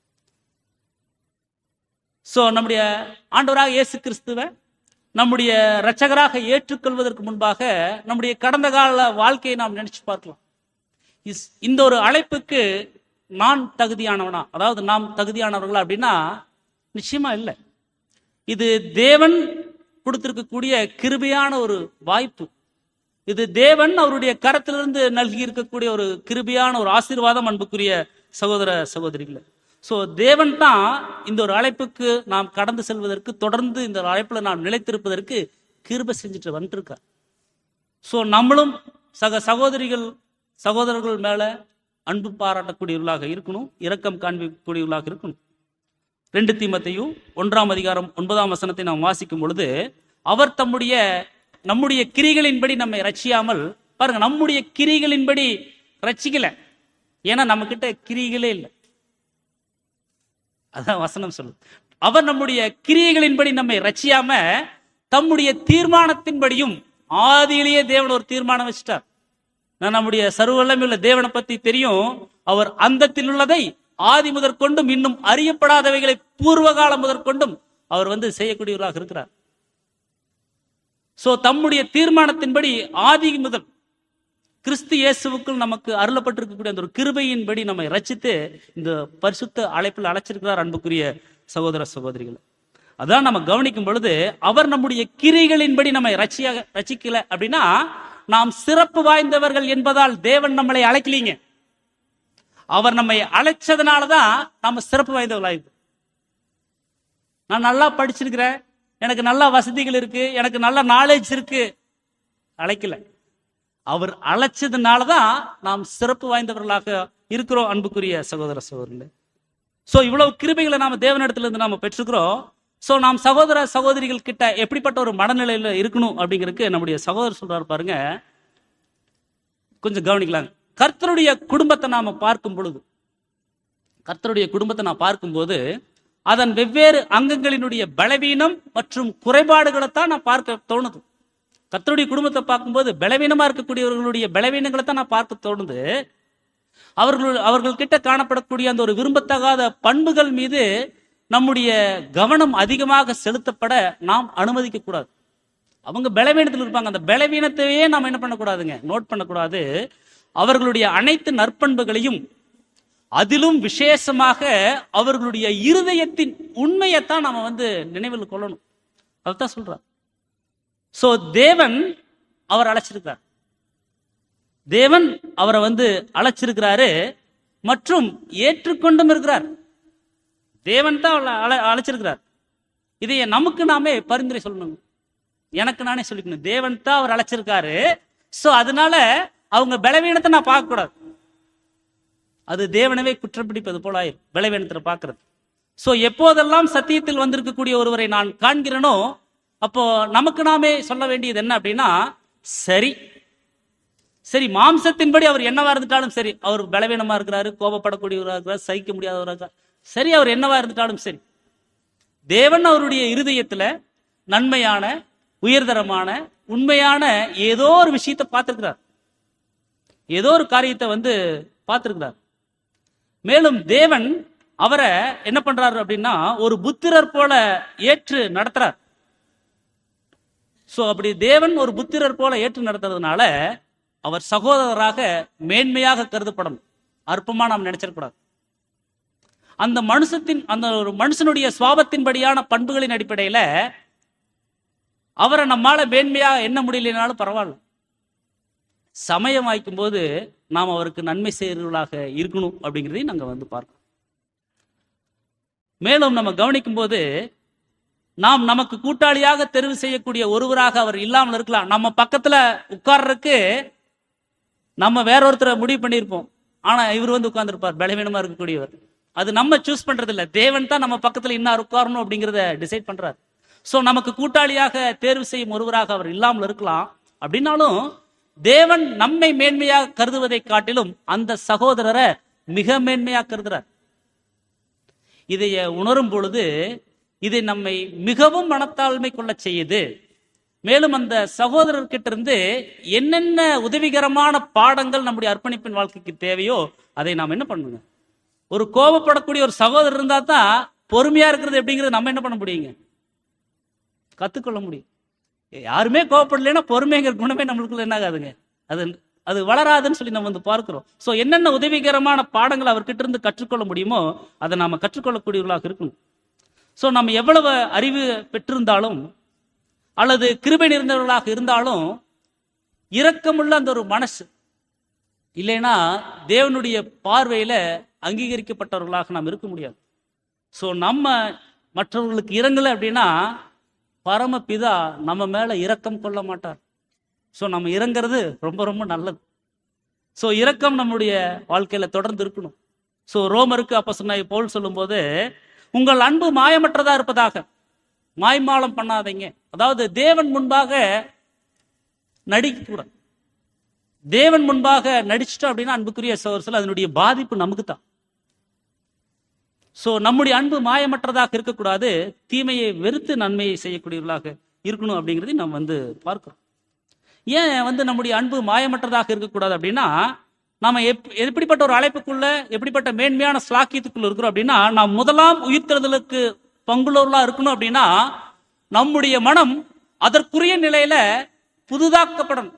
சோ நம்முடைய ஆண்டவராக இயேசு கிறிஸ்துவ நம்முடைய இரட்சகராக ஏற்றுக்கொள்வதற்கு முன்பாக நம்முடைய கடந்த கால வாழ்க்கையை நாம் நினைச்சு பார்க்கலாம் இஸ்- இந்த ஒரு அழைப்புக்கு நான் தகுதியானவனா அதாவது நாம் தகுதியானவர்களா அப்படின்னா நிச்சயமா இல்லை இது தேவன் கொடுத்திருக்கக்கூடிய கிருபையான ஒரு வாய்ப்பு இது தேவன் அவருடைய கரத்திலிருந்து நல்கி இருக்கக்கூடிய ஒரு கிருபையான ஒரு ஆசீர்வாதம் அன்புக்குரிய சகோதர சகோதரிகளே சோ தேவன் தான் இந்த ஒரு அழைப்புக்கு நாம் கடந்து செல்வதற்கு தொடர்ந்து இந்த ஒரு அழைப்புல நாம் நிலைத்திருப்பதற்கு கிருபை செஞ்சுட்டு வந்துருக்கார் சோ நம்மளும் சக சகோதரிகள் சகோதரர்கள் மேல அன்பு பாராட்டக்கூடியவர்களாக இருக்கணும் இரக்கம் காண்பிக்கக்கூடியவர்களாக இருக்கணும் ரெண்டு தீமத்தையும் ஒன்றாம் அதிகாரம் ஒன்பதாம் வசனத்தை நாம் வாசிக்கும் பொழுது அவர் தம்முடைய நம்முடைய கிரிகளின்படி நம்மை ரட்சியாமல் பாருங்க நம்முடைய கிரிகளின்படி ரட்சிக்கல ஏன்னா நம்ம கிட்ட கிரிகளே இல்லை அதான் வசனம் சொல்லு அவர் நம்முடைய கிரியைகளின்படி நம்மை ரட்சியாம தம்முடைய தீர்மானத்தின்படியும் ஆதியிலேயே தேவன் ஒரு தீர்மானம் வச்சிட்டார் நான் நம்முடைய சர்வவல்லமையுள்ள தேவனை பத்தி தெரியும் அவர் அந்தத்தில் உள்ளதை ஆதி முதற்கொண்டும் இன்னும் அறியப்படாதவைகளை பூர்வ காலம் முதற்கொண்டும் அவர் வந்து செய்யக்கூடியவராக இருக்கிறார் சோ தம்முடைய தீர்மானத்தின்படி ஆதி முதல் கிறிஸ்து இயேசுவுக்குள் நமக்கு அருளப்பட்டிருக்கக்கூடிய அந்த ஒரு கிருபையின்படி நம்மை ரச்சித்து இந்த பரிசுத்த அழைப்பில் அழைச்சிருக்கிறார் அன்புக்குரிய சகோதர சகோதரிகள் அதான் நம்ம கவனிக்கும் பொழுது அவர் நம்முடைய கிரிகளின்படி நம்மை ரட்சியாக ரச்சிக்கல அப்படின்னா நாம் சிறப்பு வாய்ந்தவர்கள் என்பதால் தேவன் நம்மளை அழைக்கலீங்க அவர் நம்மை அழைச்சதுனாலதான் நம்ம சிறப்பு வாய்ந்தவர்களாயிருக்கு நான் நல்லா படிச்சிருக்கிறேன் எனக்கு நல்ல வசதிகள் இருக்கு எனக்கு நல்ல நாலேஜ் இருக்கு அழைக்கல அவர் அழைச்சதுனாலதான் நாம் சிறப்பு வாய்ந்தவர்களாக இருக்கிறோம் அன்புக்குரிய சகோதர சகோதரர்களே சோ இவ்வளவு கிருபைகளை நாம தேவனிடத்துல இருந்து நாம பெற்றுக்கிறோம் சோ நாம் சகோதர சகோதரிகள் கிட்ட எப்படிப்பட்ட ஒரு மனநிலையில இருக்கணும் அப்படிங்கிறதுக்கு நம்முடைய சகோதரர் சொல்றாரு பாருங்க கொஞ்சம் கவனிக்கலாம் கர்த்தருடைய குடும்பத்தை நாம பார்க்கும் பொழுது கர்த்தருடைய குடும்பத்தை நான் பார்க்கும்போது அதன் வெவ்வேறு அங்கங்களினுடைய பலவீனம் மற்றும் குறைபாடுகளைத்தான் நான் பார்க்க தோணுது கர்த்தருடைய குடும்பத்தை பார்க்கும்போது பலவீனமா இருக்கக்கூடியவர்களுடைய பலவீனங்களை தான் நான் பார்க்க தோணுது அவர்கள் அவர்கள் கிட்ட காணப்படக்கூடிய அந்த ஒரு விரும்பத்தகாத பண்புகள் மீது நம்முடைய கவனம் அதிகமாக செலுத்தப்பட நாம் அனுமதிக்க கூடாது அவங்க பலவீனத்தில் இருப்பாங்க அந்த பலவீனத்தையே நாம் என்ன பண்ணக்கூடாதுங்க நோட் பண்ணக்கூடாது அவர்களுடைய அனைத்து நற்பண்புகளையும் அதிலும் விசேஷமாக அவர்களுடைய இருதயத்தின் உண்மையைத்தான் நாம வந்து நினைவில் கொள்ளணும் அதுதான் சொல்றார் சோ தேவன் அவர் அழைச்சிருக்கிறார் தேவன் அவரை வந்து அழைச்சிருக்கிறாரு மற்றும் ஏற்றுக்கொண்டும் இருக்கிறார் தேவன் தான் அவளை அழை- அழைச்சிருக்கிறார் இதை நமக்கு நாமே பரிந்துரை சொல்லணும் எனக்கு நானே சொல்லிக்கணும் தேவன் தான் அவர் அழைச்சிருக்காரு சோ அதனால அவங்க பலவீனத்தை நான் பார்க்க கூடாது அது தேவனவே குற்றப்பிடிப்பது போல ஆயிரும் பலவீனத்தில் பார்க்கிறது சோ எப்போதெல்லாம் சத்தியத்தில் வந்திருக்கக்கூடிய ஒருவரை நான் காண்கிறேனோ அப்போ நமக்கு நாமே சொல்ல வேண்டியது என்ன அப்படின்னா சரி சரி மாம்சத்தின்படி அவர் என்னவா இருந்துட்டாலும் சரி அவர் பலவீனமா இருக்கிறாரு கோபப்படக்கூடியவராக இருக்கிறார் சகிக்க முடியாதவராக இருக்கிறார் சரி அவர் என்னவா இருந்துட்டாலும் சரி தேவன் அவருடைய இருதயத்துல நன்மையான உயர்தரமான உண்மையான ஏதோ ஒரு விஷயத்தை பார்த்திருக்கிறார் ஏதோ ஒரு காரியத்தை வந்து பார்த்திருக்கிறார் மேலும் தேவன் அவரை என்ன பண்றாரு அப்படின்னா ஒரு புத்திரர் போல ஏற்று நடத்துறார் சோ அப்படி தேவன் ஒரு புத்திரர் போல ஏற்று நடத்துறதுனால அவர் சகோதரராக மேன்மையாக கருதப்படணும் அற்பமா நாம் நினைச்சிடக்கூடாது அந்த மனுஷத்தின் அந்த ஒரு மனுஷனுடைய சுவாபத்தின்படியான பண்புகளின் அடிப்படையில அவரை நம்மால மேன்மையா எண்ண முடியலனாலும் பரவாயில்ல சமயம் வாய்க்கும் போது நாம் அவருக்கு நன்மை செய்கிறவர்களாக இருக்கணும் அப்படிங்கிறதையும் நாங்க வந்து பார்க்கணும் மேலும் நம்ம கவனிக்கும் போது நாம் நமக்கு கூட்டாளியாக தெரிவு செய்யக்கூடிய ஒருவராக அவர் இல்லாமல் இருக்கலாம் நம்ம பக்கத்துல உட்கார்றதுக்கு நம்ம வேற ஒருத்தரை முடிவு பண்ணியிருப்போம் ஆனா இவர் வந்து உட்கார்ந்துருப்பார் பலவீனமா இருக்கக்கூடியவர் அது நம்ம சூஸ் பண்றது இல்ல தேவன் தான் நம்ம பக்கத்துல இன்னார் உட்காரணும் அப்படிங்கிறத டிசைட் பண்றார் சோ நமக்கு கூட்டாளியாக தேர்வு செய்யும் ஒருவராக அவர் இல்லாமல் இருக்கலாம் அப்படின்னாலும் தேவன் நம்மை மேன்மையாக கருதுவதை காட்டிலும் அந்த சகோதரரை மிக மேன்மையாக கருதுறார் இதை உணரும் பொழுது இது நம்மை மிகவும் மனத்தாழ்மை கொள்ள செய்யுது மேலும் அந்த சகோதரர்கிட்ட இருந்து என்னென்ன உதவிகரமான பாடங்கள் நம்முடைய அர்ப்பணிப்பின் வாழ்க்கைக்கு தேவையோ அதை நாம் என்ன பண்ணுங்க ஒரு கோபப்படக்கூடிய ஒரு சகோதரர் இருந்தா தான் பொறுமையா இருக்கிறது எப்படிங்கிறது நம்ம என்ன பண்ண முடியுங்க கத்துக்கொள்ள முடியும் யாருமே கோவப்படலைன்னா பொறுமைங்கிற குணமே நம்மளுக்குள்ள என்ன ஆகாதுங்க அது அது வளராதுன்னு சொல்லி நம்ம வந்து பார்க்கிறோம் சோ என்னென்ன உதவிகரமான பாடங்கள் அவர்கிட்ட இருந்து கற்றுக்கொள்ள முடியுமோ அதை நாம கற்றுக்கொள்ளக்கூடியவர்களாக இருக்கணும் சோ நம்ம எவ்வளவு அறிவு பெற்றிருந்தாலும் அல்லது கிருபை நிறைந்தவர்களாக இருந்தாலும் இரக்கமுள்ள அந்த ஒரு மனசு இல்லைன்னா தேவனுடைய பார்வையில அங்கீகரிக்கப்பட்டவர்களாக நாம் இருக்க முடியாது சோ நம்ம மற்றவர்களுக்கு இறங்கல அப்படின்னா பரமபிதா நம்ம மேல இரக்கம் கொள்ள மாட்டார் சோ நம்ம இறங்குறது ரொம்ப ரொம்ப நல்லது சோ இரக்கம் நம்முடைய வாழ்க்கையில தொடர்ந்து இருக்கணும் சோ ரோமருக்கு அப்ப சொன்ன போல் சொல்லும்போது உங்கள் அன்பு மாயமற்றதா இருப்பதாக மாய்மாலம் பண்ணாதீங்க அதாவது தேவன் முன்பாக நடிக்க கூடாது தேவன் முன்பாக நடிச்சிட்டோம் அப்படின்னா அன்புக்குரிய சோர்ஸில் அதனுடைய பாதிப்பு நமக்கு தான் சோ நம்முடைய அன்பு மாயமற்றதாக இருக்கக்கூடாது தீமையை வெறுத்து நன்மையை செய்யக்கூடியவர்களாக இருக்கணும் அப்படிங்கிறதை நம்ம வந்து பார்க்கிறோம் ஏன் வந்து நம்முடைய அன்பு மாயமற்றதாக இருக்கக்கூடாது அப்படின்னா நாம எப் எப்படிப்பட்ட ஒரு அழைப்புக்குள்ள எப்படிப்பட்ட மேன்மையான ஸ்லாக்கியத்துக்குள்ள இருக்கிறோம் அப்படின்னா நாம் முதலாம் உயிர்த்தெழுதலுக்கு பங்குள்ளவர்களா இருக்கணும் அப்படின்னா நம்முடைய மனம் அதற்குரிய நிலையில புதுதாக்கப்படணும்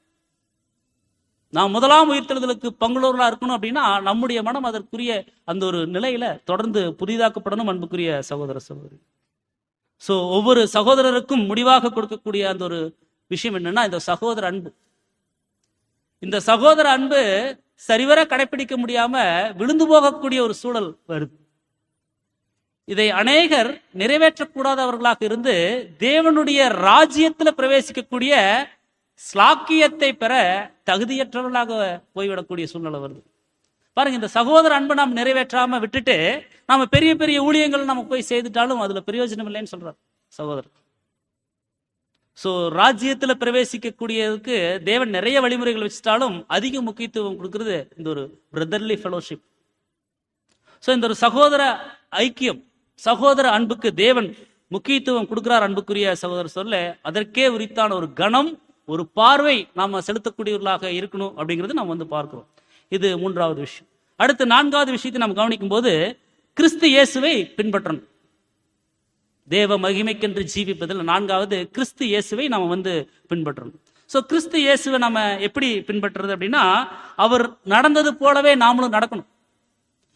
நாம் முதலாம் உயிர்த்தெழுதலுக்கு பங்குள்ளவர்களா இருக்கணும் அப்படின்னா நம்முடைய மனம் அதற்குரிய அந்த ஒரு நிலையில தொடர்ந்து புதிதாக்கப்படணும் அன்புக்குரிய சகோதர சகோதரி சோ ஒவ்வொரு சகோதரருக்கும் முடிவாக கொடுக்கக்கூடிய அந்த ஒரு விஷயம் என்னன்னா இந்த சகோதர அன்பு இந்த சகோதர அன்பு சரிவர கடைபிடிக்க முடியாம விழுந்து போகக்கூடிய ஒரு சூழல் வருது இதை அநேகர் நிறைவேற்றக்கூடாதவர்களாக இருந்து தேவனுடைய ராஜ்யத்துல பிரவேசிக்கக்கூடிய ஸ்லாக்கியத்தை பெற தகுதியற்றவர்களாக போய்விடக்கூடிய சூழ்நிலை வருது பாருங்க இந்த சகோதர அன்பை நாம் நிறைவேற்றாம விட்டுட்டு நாம பெரிய பெரிய ஊழியங்கள் நம்ம போய் செய்துட்டாலும் அதுல பிரயோஜனம் இல்லைன்னு சொல்றார் சகோதரர் சோ ராஜ்யத்துல பிரவேசிக்கக்கூடியதுக்கு தேவன் நிறைய வழிமுறைகள் வச்சுட்டாலும் அதிக முக்கியத்துவம் கொடுக்கிறது இந்த ஒரு பிரதர்லி ஃபெலோஷிப் சோ இந்த ஒரு சகோதர ஐக்கியம் சகோதர அன்புக்கு தேவன் முக்கியத்துவம் கொடுக்கிறார் அன்புக்குரிய சகோதரர் சொல்ல அதற்கே உரித்தான ஒரு கணம் ஒரு பார்வை நாம செலுத்தக்கூடியவர்களாக இருக்கணும் அப்படிங்கிறது நாம் வந்து பார்க்கிறோம் இது மூன்றாவது விஷயம் அடுத்து நான்காவது விஷயத்தை நாம் கவனிக்கும் போது கிறிஸ்து இயேசுவை பின்பற்றணும் தேவ மகிமைக்கென்று ஜீவிப்பதில் நான்காவது கிறிஸ்து இயேசுவை நாம வந்து பின்பற்றணும் சோ கிறிஸ்து இயேசுவை நம்ம எப்படி பின்பற்றுறது அப்படின்னா அவர் நடந்தது போலவே நாமளும் நடக்கணும்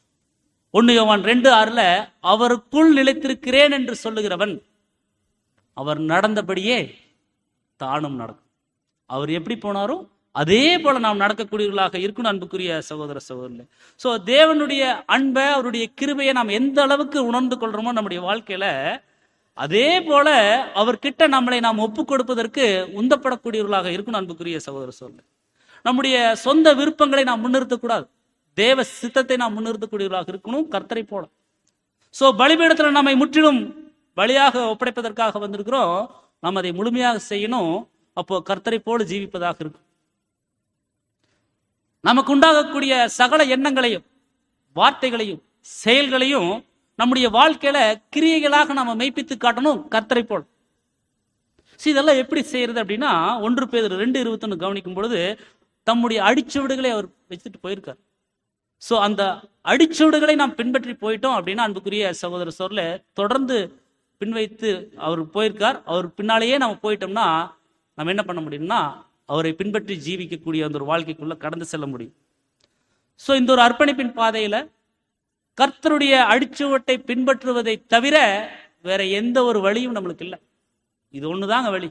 ஒன்னு யோவான் ரெண்டு ஆறுல அவருக்குள் நிலைத்திருக்கிறேன் என்று சொல்லுகிறவன் அவர் நடந்தபடியே தானும் நடக்கும் அவர் எப்படி போனாரோ அதே போல நாம் நடக்கக்கூடியவர்களாக இருக்கணும் அன்புக்குரிய சகோதர சகோதரர்களே சோ தேவனுடைய அன்பை அவருடைய கிருபையை நாம் எந்த அளவுக்கு உணர்ந்து கொள்றோமோ நம்முடைய வாழ்க்கையில அதே போல அவர்கிட்ட நம்மளை நாம் ஒப்பு கொடுப்பதற்கு உந்தப்படக்கூடியவர்களாக இருக்கணும் அன்புக்குரிய சகோதர சகோதரர்களே நம்முடைய சொந்த விருப்பங்களை நாம் முன்னிறுத்தக்கூடாது தேவ சித்தத்தை நாம் முன்னிறுத்தக்கூடியவர்களாக இருக்கணும் கர்த்தரை போல சோ பலிபீடத்துல நம்மை முற்றிலும் பலியாக ஒப்படைப்பதற்காக வந்திருக்கிறோம் நாம் அதை முழுமையாக செய்யணும் அப்போ கர்த்தரை போல ஜீவிப்பதாக இருக்கும் நமக்கு உண்டாகக்கூடிய சகல எண்ணங்களையும் வார்த்தைகளையும் செயல்களையும் நம்முடைய வாழ்க்கையில கிரியைகளாக நாம மெய்ப்பித்து காட்டணும் கர்த்தரை போல் See, இதெல்லாம் எப்படி செய்யறது அப்படின்னா ஒன்று பேர் ரெண்டு இருபத்தொன்னு கவனிக்கும் பொழுது தம்முடைய அடிச்சுவடுகளை அவர் வச்சுட்டு போயிருக்கார் சோ அந்த அடிச்சுவடுகளை நாம் பின்பற்றி போயிட்டோம் அப்படின்னா அன்புக்குரிய சகோதர சோர்ல தொடர்ந்து பின்வைத்து அவர் போயிருக்கார் அவர் பின்னாலேயே நம்ம போயிட்டோம்னா நம்ம என்ன பண்ண முடியும்னா அவரை பின்பற்றி ஜீவிக்கக்கூடிய அந்த ஒரு வாழ்க்கைக்குள்ள கடந்து செல்ல முடியும் சோ இந்த ஒரு அர்ப்பணிப்பின் பாதையில கர்த்தருடைய அடிச்சுவட்டை பின்பற்றுவதை தவிர வேற எந்த ஒரு வழியும் நம்மளுக்கு இல்லை இது ஒண்ணுதாங்க வழி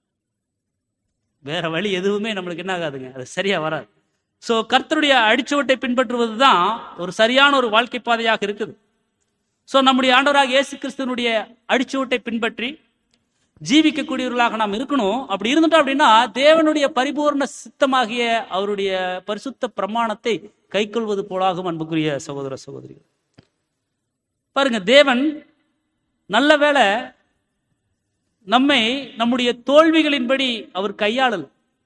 வேற வழி எதுவுமே நம்மளுக்கு என்ன ஆகாதுங்க அது சரியா வராது சோ கர்த்தருடைய அடிச்சுவட்டை பின்பற்றுவது தான் ஒரு சரியான ஒரு வாழ்க்கை பாதையாக இருக்குது சோ நம்முடைய ஆண்டவராக இயேசு கிறிஸ்துவனுடைய அடிச்சுவட்டை பின்பற்றி ஜீவிக்கக்கூடியவர்களாக நாம் இருக்கணும் அப்படி இருந்துட்டோம் அப்படின்னா தேவனுடைய பரிபூர்ண சித்தமாகிய அவருடைய பரிசுத்த பிரமாணத்தை கைக்கொள்வது போலாகும் அன்புக்குரிய சகோதர சகோதரிகள் பாருங்க தேவன் நல்ல வேளை நம்மை நம்முடைய தோல்விகளின்படி அவர் கையாளல்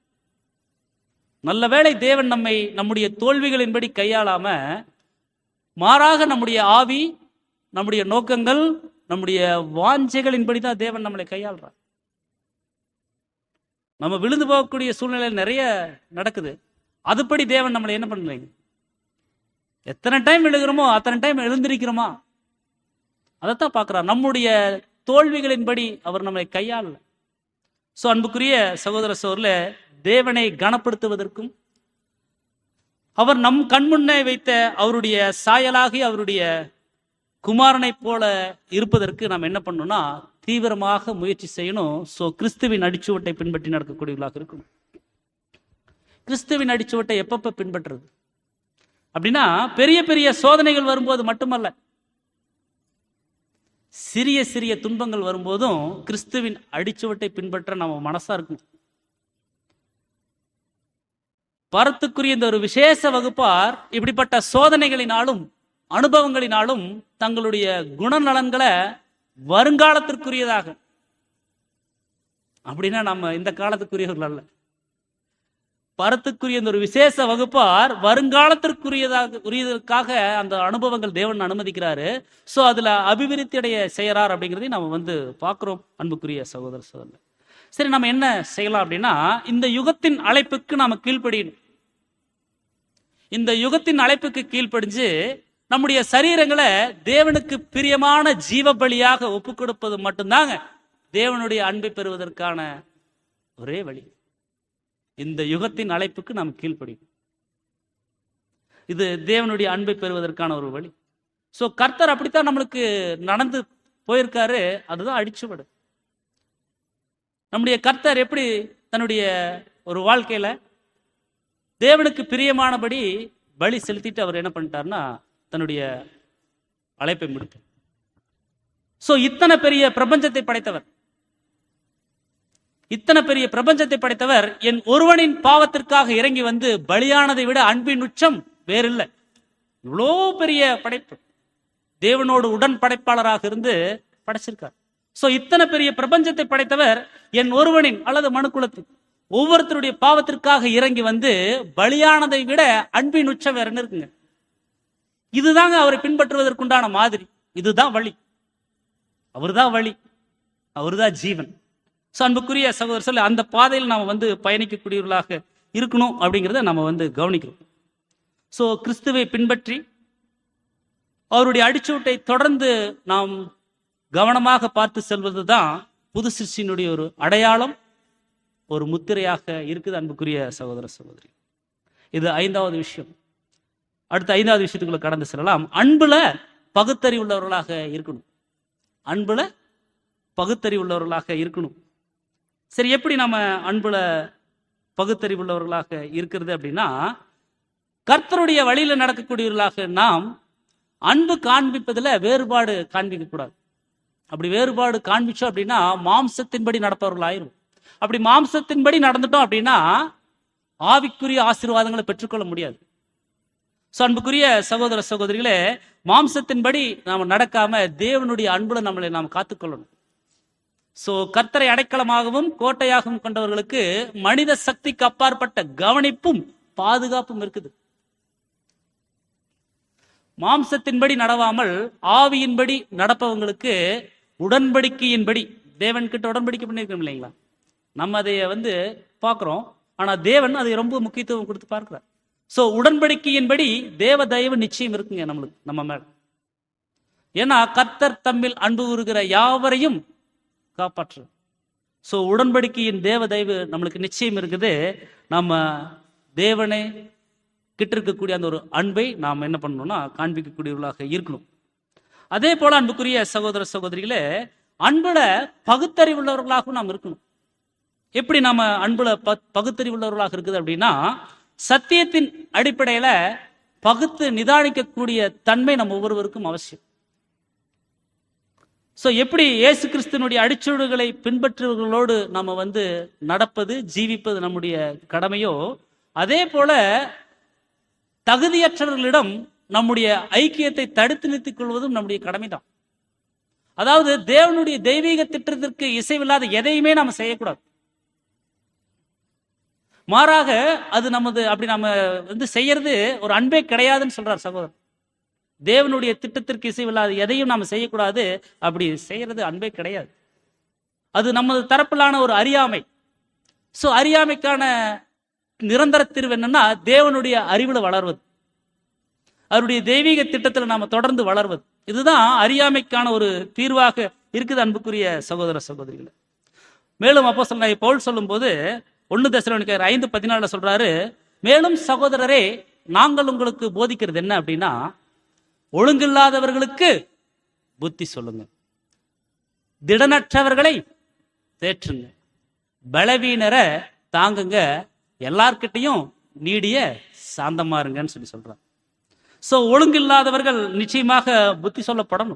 நல்ல வேளை தேவன் நம்மை நம்முடைய தோல்விகளின்படி கையாளாம மாறாக நம்முடைய ஆவி நம்முடைய நோக்கங்கள் நம்முடைய வாஞ்சைகளின்படி தான் தேவன் நம்மளை கையாளுறார் நம்ம விழுந்து போகக்கூடிய சூழ்நிலை நிறைய நடக்குது அதுபடி தேவன் நம்மளை என்ன பண்ணுறீங்க எத்தனை டைம் விழுகிறோமோ அத்தனை டைம் எழுந்திருக்கிறோமா அதைத்தான் பார்க்கிறார் நம்முடைய தோல்விகளின்படி அவர் நம்மை கையாளல சோ அன்புக்குரிய சகோதர சோர்ல தேவனை கனப்படுத்துவதற்கும் அவர் நம் கண்முன்னே வைத்த அவருடைய சாயலாகி அவருடைய குமாரனைப் போல இருப்பதற்கு நாம் என்ன பண்ணணும்னா தீவிரமாக முயற்சி செய்யணும் சோ கிறிஸ்துவின் அடிச்சுவட்டை பின்பற்றி நடக்கக்கூடியவர்களாக இருக்கணும் கிறிஸ்துவின் அடிச்சுவட்டை எப்பப்ப பின்பற்றுறது அப்படின்னா பெரிய பெரிய சோதனைகள் வரும்போது மட்டுமல்ல சிறிய சிறிய துன்பங்கள் வரும்போதும் கிறிஸ்துவின் அடிச்சுவட்டை பின்பற்ற நம்ம மனசா இருக்கும் பரத்துக்குரிய இந்த ஒரு விசேஷ வகுப்பார் இப்படிப்பட்ட சோதனைகளினாலும் அனுபவங்களினாலும் தங்களுடைய குணநலன்களை வருங்காலத்திற்குரியதாக அப்படின்னா நம்ம இந்த காலத்துக்குரியவர்கள் அல்ல பரத்துக்குரிய இந்த ஒரு விசேஷ வகுப்பார் வருங்காலத்திற்குரியதாக உரியதற்காக அந்த அனுபவங்கள் தேவன் அனுமதிக்கிறாரு சோ அதுல அபிவிருத்தி அடைய செய்யறார் அப்படிங்கிறதையும் நம்ம வந்து பார்க்கிறோம் அன்புக்குரிய சகோதர சகோதரர் சரி நம்ம என்ன செய்யலாம் அப்படின்னா இந்த யுகத்தின் அழைப்புக்கு நாம கீழ்ப்படியணும் இந்த யுகத்தின் அழைப்புக்கு கீழ்ப்படிஞ்சு நம்முடைய சரீரங்களை தேவனுக்கு பிரியமான ஜீவ பலியாக ஒப்பு கொடுப்பது மட்டும்தாங்க தேவனுடைய அன்பை பெறுவதற்கான ஒரே வழி இந்த யுகத்தின் அழைப்புக்கு நாம் கீழ்ப்படியும் இது தேவனுடைய அன்பை பெறுவதற்கான ஒரு வழி சோ கர்த்தர் அப்படித்தான் நம்மளுக்கு நடந்து போயிருக்காரு அதுதான் அடிச்சுவடு நம்முடைய கர்த்தர் எப்படி தன்னுடைய ஒரு வாழ்க்கையில தேவனுக்கு பிரியமானபடி பலி செலுத்திட்டு அவர் என்ன பண்ணிட்டாருன்னா தன்னுடைய அழைப்பை முடித்தார் சோ இத்தனை பெரிய பிரபஞ்சத்தை படைத்தவர் இத்தனை பெரிய பிரபஞ்சத்தை படைத்தவர் என் ஒருவனின் பாவத்திற்காக இறங்கி வந்து பலியானதை விட அன்பின் உச்சம் வேறில்லை இவ்வளோ பெரிய படைப்பு தேவனோடு உடன் படைப்பாளராக இருந்து படைச்சிருக்கார் சோ இத்தனை பெரிய பிரபஞ்சத்தை படைத்தவர் என் ஒருவனின் அல்லது மனுக்குலத்தின் ஒவ்வொருத்தருடைய பாவத்திற்காக இறங்கி வந்து பலியானதை விட அன்பின் உச்சம் வேற என்ன இருக்குங்க இதுதாங்க அவரை பின்பற்றுவதற்குண்டான மாதிரி இதுதான் வழி அவர்தான் வழி அவர்தான் ஜீவன் ஸோ அன்புக்குரிய சகோதரர் சொல்லி அந்த பாதையில் நாம் வந்து பயணிக்கக்கூடியவர்களாக இருக்கணும் அப்படிங்கிறத நம்ம வந்து கவனிக்கிறோம் ஸோ கிறிஸ்துவை பின்பற்றி அவருடைய அடிச்சூட்டை தொடர்ந்து நாம் கவனமாக பார்த்து செல்வது தான் புது சிருஷ்டியினுடைய ஒரு அடையாளம் ஒரு முத்திரையாக இருக்குது அன்புக்குரிய சகோதர சகோதரி இது ஐந்தாவது விஷயம் அடுத்த ஐந்தாவது விஷயத்துக்குள்ள கடந்து செல்லலாம் அன்புல பகுத்தறிவுள்ளவர்களாக இருக்கணும் அன்புல பகுத்தறிவுள்ளவர்களாக இருக்கணும் சரி எப்படி நம்ம அன்புல பகுத்தறிவுள்ளவர்களாக இருக்கிறது அப்படின்னா கர்த்தருடைய வழியில நடக்கக்கூடியவர்களாக நாம் அன்பு காண்பிப்பதுல வேறுபாடு காண்பிக்க கூடாது அப்படி வேறுபாடு காண்பிச்சோம் அப்படின்னா மாம்சத்தின்படி நடப்பவர்களாயிரும் அப்படி மாம்சத்தின்படி நடந்துட்டோம் அப்படின்னா ஆவிக்குரிய ஆசீர்வாதங்களை பெற்றுக்கொள்ள முடியாது ஸோ அன்புக்குரிய சகோதர சகோதரிகளே மாம்சத்தின்படி நாம் நடக்காம தேவனுடைய அன்புல நம்மளை நாம் காத்துக்கொள்ளணும் ஸோ கர்த்தரை அடைக்கலமாகவும் கோட்டையாகவும் கொண்டவர்களுக்கு மனித சக்திக்கு அப்பாற்பட்ட கவனிப்பும் பாதுகாப்பும் இருக்குது மாம்சத்தின்படி நடவாமல் ஆவியின்படி நடப்பவங்களுக்கு உடன்படிக்கையின்படி தேவன் கிட்ட உடன்படிக்கை பண்ணியிருக்கோம் இல்லைங்களா நம்ம அதை வந்து பார்க்குறோம் ஆனா தேவன் அதை ரொம்ப முக்கியத்துவம் கொடுத்து பார்க்கிறார் ஸோ உடன்படிக்கையின்படி தேவ தயவு நிச்சயம் இருக்குங்க நம்மளுக்கு நம்ம மேல ஏன்னா கர்த்தர் தம்மில் அன்பு கூறுகிற யாவரையும் காப்பாற்று ஸோ உடன்படிக்கையின் தேவ தயவு நம்மளுக்கு நிச்சயம் இருக்குது நம்ம தேவனை கிட்ட இருக்கக்கூடிய அந்த ஒரு அன்பை நாம் என்ன பண்ணணும்னா காண்பிக்கக்கூடியவர்களாக இருக்கணும் அதே போல அன்புக்குரிய சகோதர சகோதரிகளே அன்புல பகுத்தறிவுள்ளவர்களாகவும் நாம் இருக்கணும் எப்படி நாம அன்புல ப- பகுத்தறிவுள்ளவர்களாக இருக்குது அப்படின்னா சத்தியத்தின் அடிப்படையில பகுத்து நிதானிக்கக்கூடிய தன்மை நம்ம ஒவ்வொருவருக்கும் அவசியம் சோ எப்படி இயேசு கிறிஸ்துனுடைய அடிச்சுவடுகளை பின்பற்றுவர்களோடு நாம வந்து நடப்பது ஜீவிப்பது நம்முடைய கடமையோ அதே போல தகுதியற்றவர்களிடம் நம்முடைய ஐக்கியத்தை தடுத்து நிறுத்திக் கொள்வதும் நம்முடைய கடமைதான் அதாவது தேவனுடைய தெய்வீக திட்டத்திற்கு இசைவில்லாத எதையுமே நாம செய்யக்கூடாது மாறாக அது நமது அப்படி நம்ம வந்து செய்யறது ஒரு அன்பே கிடையாதுன்னு சொல்றார் சகோதரர் தேவனுடைய திட்டத்திற்கு இசைவில்லாத எதையும் நாம செய்யக்கூடாது அப்படி செய்யறது அன்பே கிடையாது அது நமது தரப்பிலான ஒரு அறியாமை சோ அறியாமைக்கான நிரந்தர தீர்வு என்னன்னா தேவனுடைய அறிவுல வளர்வது அவருடைய தெய்வீக திட்டத்துல நாம தொடர்ந்து வளர்வது இதுதான் அறியாமைக்கான ஒரு தீர்வாக இருக்குது அன்புக்குரிய சகோதர சகோதரிகளை மேலும் அப்போ சொல்ல பவுல் சொல்லும்போது ஒன்னு தசலோனிக்கர் ஐந்து பதினாலுல சொல்றாரு மேலும் சகோதரரே நாங்கள் உங்களுக்கு போதிக்கிறது என்ன அப்படின்னா ஒழுங்கில்லாதவர்களுக்கு புத்தி சொல்லுங்க திடனற்றவர்களை தேற்றுங்க பலவீனரை தாங்குங்க எல்லார்கிட்டையும் நீடிய சாந்தமா இருங்கன்னு சொல்லி சொல்றாங்க சோ ஒழுங்கில்லாதவர்கள் நிச்சயமாக புத்தி சொல்லப்படணும்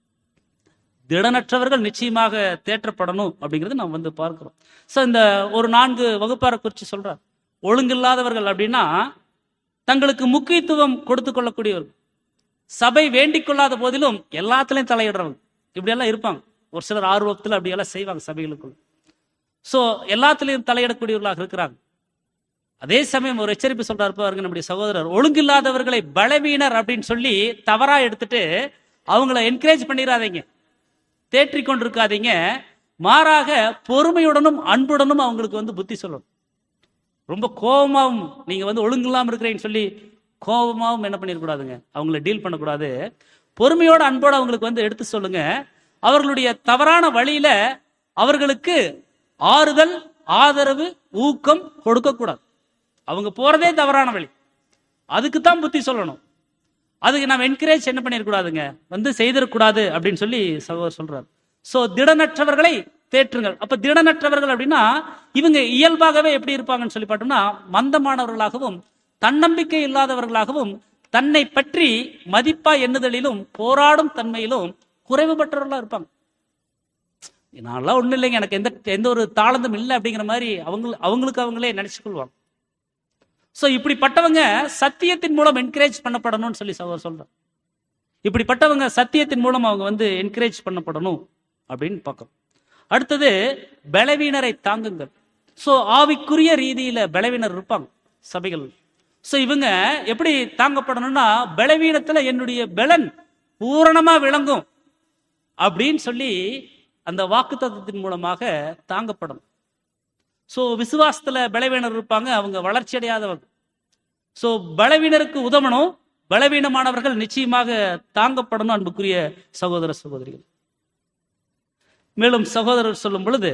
திடனற்றவர்கள் நிச்சயமாக தேற்றப்படணும் அப்படிங்கிறது நம்ம வந்து பார்க்கிறோம் சோ இந்த ஒரு நான்கு வகுப்பாரை குறித்து சொல்றார் ஒழுங்கில்லாதவர்கள் அப்படின்னா தங்களுக்கு முக்கியத்துவம் கொடுத்து கொள்ளக்கூடியவர்கள் சபை வேண்டிக் கொள்ளாத போதிலும் எல்லாத்துலயும் தலையிடுறவங்க இப்படியெல்லாம் இருப்பாங்க ஒரு சிலர் ஆர்வத்தில் அப்படியெல்லாம் செய்வாங்க சபைகளுக்குள்ள சோ எல்லாத்துலயும் தலையிடக்கூடியவர்களாக இருக்கிறாங்க அதே சமயம் ஒரு எச்சரிப்பு சொல்றாரு பாருங்க நம்முடைய சகோதரர் ஒழுங்கில்லாதவர்களை பலவீனர் அப்படின்னு சொல்லி தவறா எடுத்துட்டு அவங்கள என்கரேஜ் பண்ணிடாதீங்க தேற்றி கொண்டிருக்காதீங்க மாறாக பொறுமையுடனும் அன்புடனும் அவங்களுக்கு வந்து புத்தி சொல்லணும் ரொம்ப கோபமாவும் நீங்க வந்து ஒழுங்கில்லாம இருக்கிறேன்னு சொல்லி கோபமாவும் என்ன பண்ணிடக்கூடாதுங்க அவங்கள டீல் பண்ணக்கூடாது பொறுமையோட அன்போட அவங்களுக்கு வந்து எடுத்து சொல்லுங்க அவர்களுடைய தவறான வழியில அவர்களுக்கு ஆறுதல் ஆதரவு ஊக்கம் கொடுக்கக்கூடாது அவங்க போறதே தவறான வழி அதுக்கு தான் புத்தி சொல்லணும் அதுக்கு நம்ம என்கரேஜ் என்ன பண்ணிடக்கூடாதுங்க வந்து செய்திடக்கூடாது அப்படின்னு சொல்லி சகோதரர் சொல்றாரு சோ திடனற்றவர்களை தேற்றுங்கள் அப்ப திடனற்றவர்கள் அப்படின்னா இவங்க இயல்பாகவே எப்படி இருப்பாங்கன்னு சொல்லி பார்த்தோம்னா மந்தமானவர்களாகவும் தன்னம்பிக்கை இல்லாதவர்களாகவும் தன்னை பற்றி மதிப்பா எண்ணுதலிலும் போராடும் தன்மையிலும் குறைவுபட்டவர்களா இருப்பாங்க நான்லாம் ஒண்ணும் இல்லைங்க எனக்கு எந்த எந்த ஒரு தாளந்தும் இல்லை அப்படிங்கிற மாதிரி அவங்க அவங்களுக்கு அவங்களே நினைச்சுக்கொள்வாங்க சோ இப்படிப்பட்டவங்க சத்தியத்தின் மூலம் என்கரேஜ் பண்ணப்படணும்னு சொல்லி சகோதரர் சொல்றார் இப்படிப்பட்டவங்க சத்தியத்தின் மூலம் அவங்க வந்து என்கரேஜ் பண்ணப்படணும் அப்படின்னு பார்க்கணும் அடுத்தது பலவீனரை தாங்குங்கள் சோ ஆவிக்குரிய ரீதியில பலவீனர் இருப்பாங்க சபைகள் சோ இவங்க எப்படி தாங்கப்படணும்னா பலவீனத்துல என்னுடைய பலன் பூரணமா விளங்கும் அப்படின்னு சொல்லி அந்த வாக்குத்தத்தத்தின் மூலமாக தாங்கப்படணும் சோ விசுவாசத்துல பலவீனர் இருப்பாங்க அவங்க வளர்ச்சி அடையாதவங்க சோ பலவீனருக்கு உதவணும் பலவீனமானவர்கள் நிச்சயமாக தாங்கப்படணும் அன்புக்குரிய சகோதர சகோதரிகள் மேலும் சகோதரர் சொல்லும் பொழுது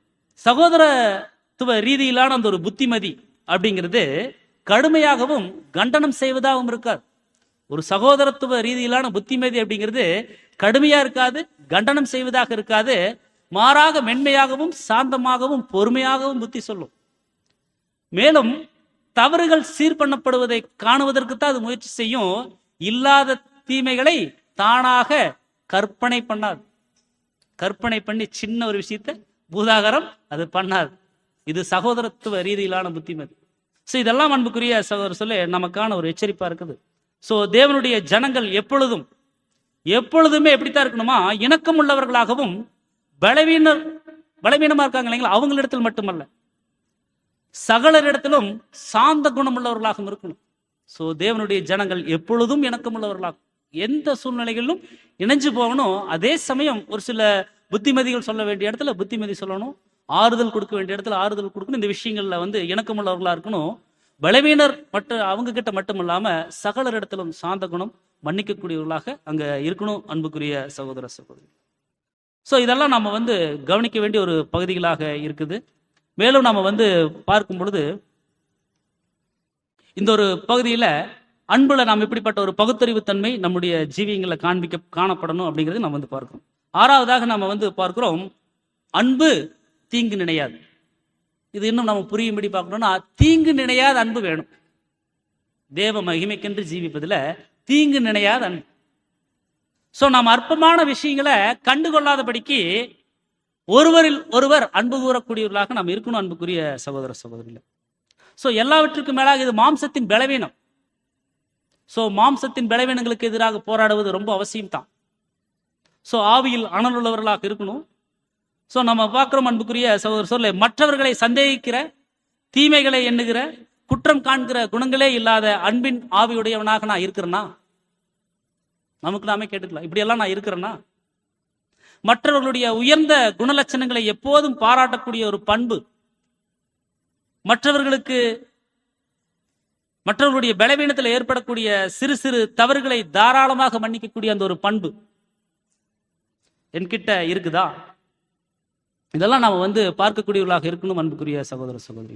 சகோதரத்துவ ரீதியிலான அந்த ஒரு புத்திமதி அப்படிங்கிறது கடுமையாகவும் கண்டனம் செய்வதாகவும் இருக்காது ஒரு சகோதரத்துவ ரீதியிலான புத்திமதி அப்படிங்கிறது கடுமையா இருக்காது கண்டனம் செய்வதாக இருக்காது மாறாக மென்மையாகவும் சாந்தமாகவும் பொறுமையாகவும் புத்தி சொல்லும் மேலும் தவறுகள் சீர் பண்ணப்படுவதை காணுவதற்கு தான் அது முயற்சி செய்யும் இல்லாத தீமைகளை தானாக கற்பனை பண்ணாது கற்பனை பண்ணி சின்ன ஒரு விஷயத்தை பூதாகரம் அது பண்ணாது இது சகோதரத்துவ ரீதியிலான புத்திமதி ஸோ இதெல்லாம் அன்புக்குரிய சகோதரர் சொல்லி நமக்கான ஒரு எச்சரிப்பா இருக்குது ஸோ தேவனுடைய ஜனங்கள் எப்பொழுதும் எப்பொழுதுமே எப்படித்தான் இருக்கணுமா இணக்கம் உள்ளவர்களாகவும் பலவீனர் பலவீனமா இருக்காங்க இல்லைங்களா அவங்களிடத்தில் மட்டுமல்ல சகலரிடத்திலும் சாந்த குணம் உள்ளவர்களாகவும் இருக்கணும் ஸோ தேவனுடைய ஜனங்கள் எப்பொழுதும் இணக்கம் உள்ளவர்களாகும் எந்த சூழ்நிலைகளிலும் இணைஞ்சு போகணும் அதே சமயம் ஒரு சில புத்திமதிகள் சொல்ல வேண்டிய இடத்துல புத்திமதி சொல்லணும் ஆறுதல் கொடுக்க வேண்டிய இடத்துல ஆறுதல் கொடுக்கணும் இந்த விஷயங்கள்ல வந்து இணக்கமுள்ளவர்களா இருக்கணும் பலவீனர் மட்டும் அவங்க கிட்ட மட்டும் இல்லாம சகலரிடத்திலும் சாந்த குணம் மன்னிக்கக்கூடியவர்களாக அங்க இருக்கணும் அன்புக்குரிய சகோதர சகோதரி ஸோ இதெல்லாம் நம்ம வந்து கவனிக்க வேண்டிய ஒரு பகுதிகளாக இருக்குது மேலும் நம்ம வந்து பார்க்கும் பொழுது இந்த ஒரு பகுதியில அன்புல நாம் இப்படிப்பட்ட ஒரு பகுத்தறிவு தன்மை நம்முடைய ஜீவியங்களை காண்பிக்க காணப்படணும் அப்படிங்கிறது நம்ம வந்து பார்க்கிறோம் ஆறாவதாக நம்ம வந்து பார்க்கிறோம் அன்பு தீங்கு நினையாது இது இன்னும் நம்ம புரியும்படி பார்க்கணும்னா தீங்கு நினையாத அன்பு வேணும் தேவ மகிமைக்கென்று ஜீவிப்பதுல தீங்கு நினையாத அன்பு சோ நாம் அற்பமான விஷயங்களை கண்டுகொள்ளாதபடிக்கு ஒருவரில் ஒருவர் அன்பு கூறக்கூடியவர்களாக நாம் இருக்கணும் அன்புக்குரிய சகோதர சகோதரிகள் சோ எல்லாவற்றுக்கும் மேலாக இது மாம்சத்தின் பலவீனம் சோ மாம்சத்தின் பலவீனங்களுக்கு எதிராக போராடுவது ரொம்ப அவசியம் தான் சோ ஆவியில் அனல் உள்ளவர்களாக இருக்கணும் சோ நம்ம பார்க்கிறோம் அன்புக்குரிய சகோதர சொல்ல மற்றவர்களை சந்தேகிக்கிற தீமைகளை எண்ணுகிற குற்றம் காண்கிற குணங்களே இல்லாத அன்பின் ஆவியுடையவனாக நான் இருக்கிறேனா நமக்கு நாமே கேட்டுக்கலாம் இப்படியெல்லாம் நான் இருக்கிறேன்னா மற்றவர்களுடைய உயர்ந்த குணலட்சணங்களை எப்போதும் பாராட்டக்கூடிய ஒரு பண்பு மற்றவர்களுக்கு மற்றவர்களுடைய பலவீனத்தில் ஏற்படக்கூடிய சிறு சிறு தவறுகளை தாராளமாக மன்னிக்கக்கூடிய அந்த ஒரு பண்பு என்கிட்ட இருக்குதா இதெல்லாம் நாம வந்து பார்க்கக்கூடியவர்களாக இருக்கணும் அன்புக்குரிய சகோதர சகோதரி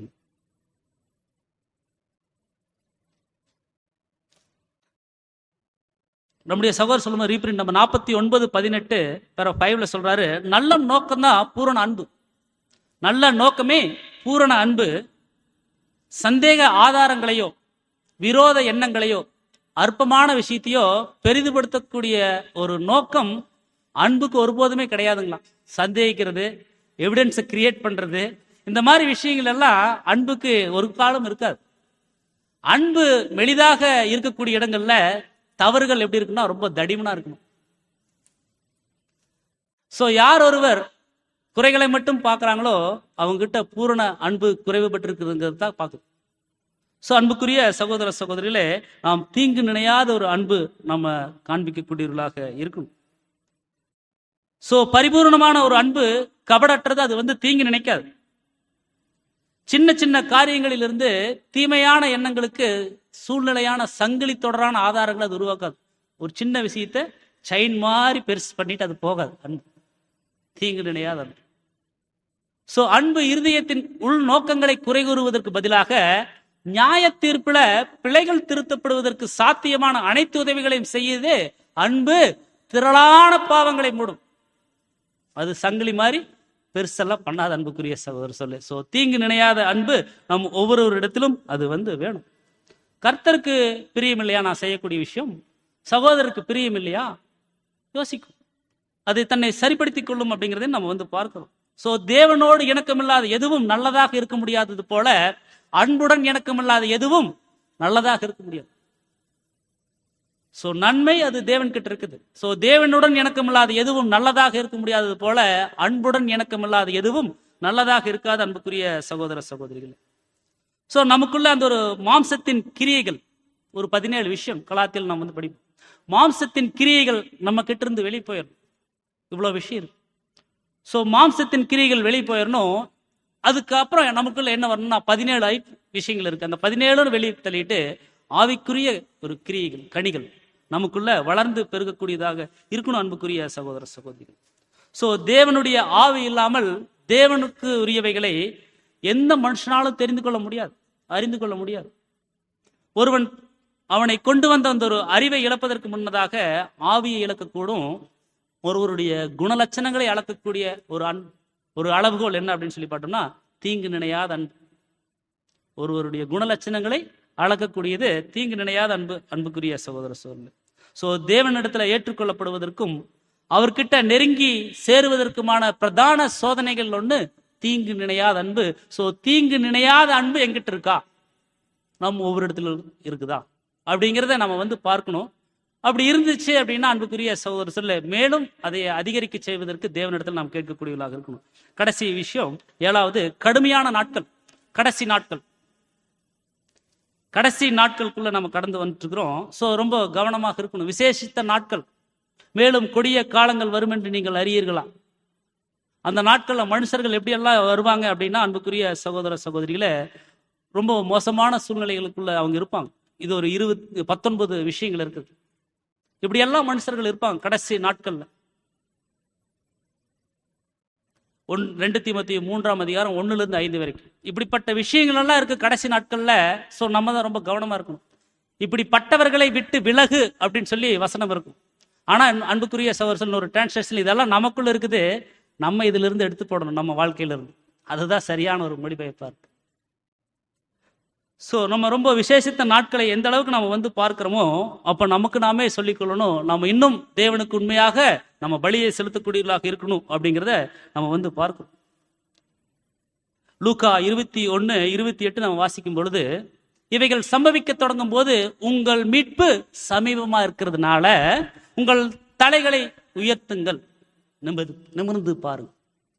நம்முடைய சகோதரர் சொல்லும்போது ரீப்ரிண்ட் நம்ம நாற்பத்தி ஒன்பது பதினெட்டு வேற ஃபைவ்ல சொல்றாரு நல்ல நோக்கம் தான் பூரண அன்பு நல்ல நோக்கமே பூரண அன்பு சந்தேக ஆதாரங்களையோ விரோத எண்ணங்களையோ அற்பமான விஷயத்தையோ பெரிதுபடுத்தக்கூடிய ஒரு நோக்கம் அன்புக்கு ஒருபோதுமே கிடையாதுங்களாம் சந்தேகிக்கிறது எவிடன்ஸை கிரியேட் பண்றது இந்த மாதிரி விஷயங்கள் எல்லாம் அன்புக்கு ஒரு காலம் இருக்காது அன்பு மெலிதாக இருக்கக்கூடிய இடங்கள்ல தவறுகள் எப்படி இருக்குன்னா ரொம்ப தடிமனா இருக்கணும் சோ யார் ஒருவர் குறைகளை மட்டும் பார்க்கறாங்களோ அவங்க கிட்ட பூரண அன்பு குறைவுபட்டிருக்குதுங்கிறது தான் பார்க்குது சோ அன்புக்குரிய சகோதர சகோதரிகளே நாம் தீங்கு நினையாத ஒரு அன்பு நம்ம காண்பிக்கக்கூடியவர்களாக இருக்கணும் சோ பரிபூர்ணமான ஒரு அன்பு கபடற்றது அது வந்து தீங்கு நினைக்காது சின்ன சின்ன காரியங்களிலிருந்து தீமையான எண்ணங்களுக்கு சூழ்நிலையான சங்கிலி தொடரான ஆதாரங்களை அது உருவாக்காது ஒரு சின்ன விஷயத்தை செயின் மாதிரி பெருசு பண்ணிட்டு அது போகாது அன்பு தீங்கு நினையாத அன்பு சோ அன்பு இருதயத்தின் உள் நோக்கங்களை குறை கூறுவதற்கு பதிலாக நியாய தீர்ப்புல பிழைகள் திருத்தப்படுவதற்கு சாத்தியமான அனைத்து உதவிகளையும் செய்யுது அன்பு திரளான பாவங்களை மூடும் அது சங்கிலி மாதிரி பெருசெல்லாம் பண்ணாத அன்புக்குரிய சகோதரர் சொல்லு சோ தீங்கு நினையாத அன்பு நம் ஒவ்வொருவரிடத்திலும் அது வந்து வேணும் கர்த்தருக்கு பிரியம் இல்லையா நான் செய்யக்கூடிய விஷயம் சகோதரருக்கு பிரியம் இல்லையா யோசிக்கும் அது தன்னை சரிப்படுத்திக் கொள்ளும் அப்படிங்கிறதை நம்ம வந்து பார்க்கிறோம் சோ தேவனோடு இணக்கமில்லாத எதுவும் நல்லதாக இருக்க முடியாதது போல அன்புடன் இணக்கமில்லாத எதுவும் நல்லதாக இருக்க முடியாது சோ நன்மை அது தேவன் கிட்ட இருக்குது சோ தேவனுடன் இணக்கமில்லாத எதுவும் நல்லதாக இருக்க முடியாதது போல அன்புடன் இணக்கமில்லாத எதுவும் நல்லதாக இருக்காது அன்புக்குரிய சகோதர சகோதரிகள் சோ நமக்குள்ள அந்த ஒரு மாம்சத்தின் கிரியைகள் ஒரு பதினேழு விஷயம் கலாத்தில் நாம் வந்து படிப்போம் மாம்சத்தின் கிரியைகள் நம்ம கிட்ட இருந்து வெளியே போயிடும் இவ்வளவு விஷயம் இருக்கு சோ மாம்சத்தின் கிரியைகள் வெளியே போயிடணும் அதுக்கப்புறம் நமக்குள்ள என்ன வரணும்னா பதினேழு ஐ விஷயங்கள் இருக்கு அந்த பதினேழும் வெளியே தள்ளிட்டு ஆவிக்குரிய ஒரு கிரியைகள் கனிகள் நமக்குள்ள வளர்ந்து பெருகக்கூடியதாக இருக்கணும் அன்புக்குரிய சகோதர சகோதரிகள் சோ தேவனுடைய ஆவி இல்லாமல் தேவனுக்கு உரியவைகளை எந்த மனுஷனாலும் தெரிந்து கொள்ள முடியாது அறிந்து கொள்ள முடியாது ஒருவன் அவனை கொண்டு வந்த அந்த ஒரு அறிவை இழப்பதற்கு முன்னதாக ஆவியை இழக்கக்கூடும் ஒருவருடைய குணலட்சணங்களை அளக்கக்கூடிய ஒரு அன் ஒரு அளவுகோல் என்ன அப்படின்னு சொல்லி பார்த்தோம்னா தீங்கு நினையாத அன்பு ஒருவருடைய குணலட்சணங்களை அளக்கக்கூடியது தீங்கு நினையாத அன்பு அன்புக்குரிய சகோதர சோழர்கள் ஸோ தேவனிடத்துல ஏற்றுக்கொள்ளப்படுவதற்கும் அவர்கிட்ட நெருங்கி சேருவதற்குமான பிரதான சோதனைகள் ஒண்ணு தீங்கு நினையாத அன்பு ஸோ தீங்கு நினையாத அன்பு எங்கிட்ட இருக்கா நம்ம ஒவ்வொரு இடத்துல இருக்குதா அப்படிங்கிறத நம்ம வந்து பார்க்கணும் அப்படி இருந்துச்சு அப்படின்னா அன்புக்குரிய சகோதர சொல்ல மேலும் அதை அதிகரிக்க செய்வதற்கு தேவனிடத்தில் நாம் கேட்கக்கூடியவர்களாக இருக்கணும் கடைசி விஷயம் ஏழாவது கடுமையான நாட்கள் கடைசி நாட்கள் கடைசி நாட்களுக்குள்ள நம்ம கடந்து வந்துட்டு இருக்கிறோம் ஸோ ரொம்ப கவனமாக இருக்கணும் விசேஷித்த நாட்கள் மேலும் கொடிய காலங்கள் வரும் என்று நீங்கள் அறியீர்களா அந்த நாட்கள்ல மனுஷர்கள் எப்படியெல்லாம் வருவாங்க அப்படின்னா அன்புக்குரிய சகோதர சகோதரிகளே ரொம்ப மோசமான சூழ்நிலைகளுக்குள்ள அவங்க இருப்பாங்க இது ஒரு இருபது பத்தொன்பது விஷயங்கள் இருக்குது இப்படியெல்லாம் மனுஷர்கள் இருப்பாங்க கடைசி நாட்கள்ல ஒன் ரெண்டு தீமத்தி மூன்றாம் அதிகாரம் ஒண்ணுல இருந்து ஐந்து வரைக்கும் இப்படிப்பட்ட விஷயங்கள் எல்லாம் இருக்கு கடைசி நாட்கள்ல சோ நம்ம தான் ரொம்ப கவனமா இருக்கணும் இப்படிப்பட்டவர்களை விட்டு விலகு அப்படின்னு சொல்லி வசனம் இருக்கும் ஆனா அன்பு- அன்புக்குரிய சவர்சன் ஒரு டிரான்ஸ்லேஷன் இதெல்லாம் நமக்குள்ள இருக்குது நம்ம இதுல இருந்து எடுத்து போடணும் நம்ம வாழ்க்கையில இருந்து அதுதான் சரியான ஒரு மொழிபெயர்ப்பா இருக்கு ஸோ நம்ம ரொம்ப விசேஷித்த நாட்களை எந்த அளவுக்கு நம்ம வந்து பார்க்கிறோமோ அப்ப நமக்கு நாமே சொல்லிக்கொள்ளணும் நம்ம இன்னும் தேவனுக்கு உண்மையாக நம்ம பலியை செலுத்தக்கூடியவர்களாக இருக்கணும் அப்படிங்கிறத நம்ம வந்து பார்க்கணும் லூக்கா இருபத்தி ஒன்னு இருபத்தி எட்டு நம்ம வாசிக்கும் பொழுது இவைகள் சம்பவிக்க தொடங்கும் போது உங்கள் மீட்பு சமீபமா இருக்கிறதுனால உங்கள் தலைகளை உயர்த்துங்கள் நிமிர்ந்து நிமிர்ந்து பாருங்க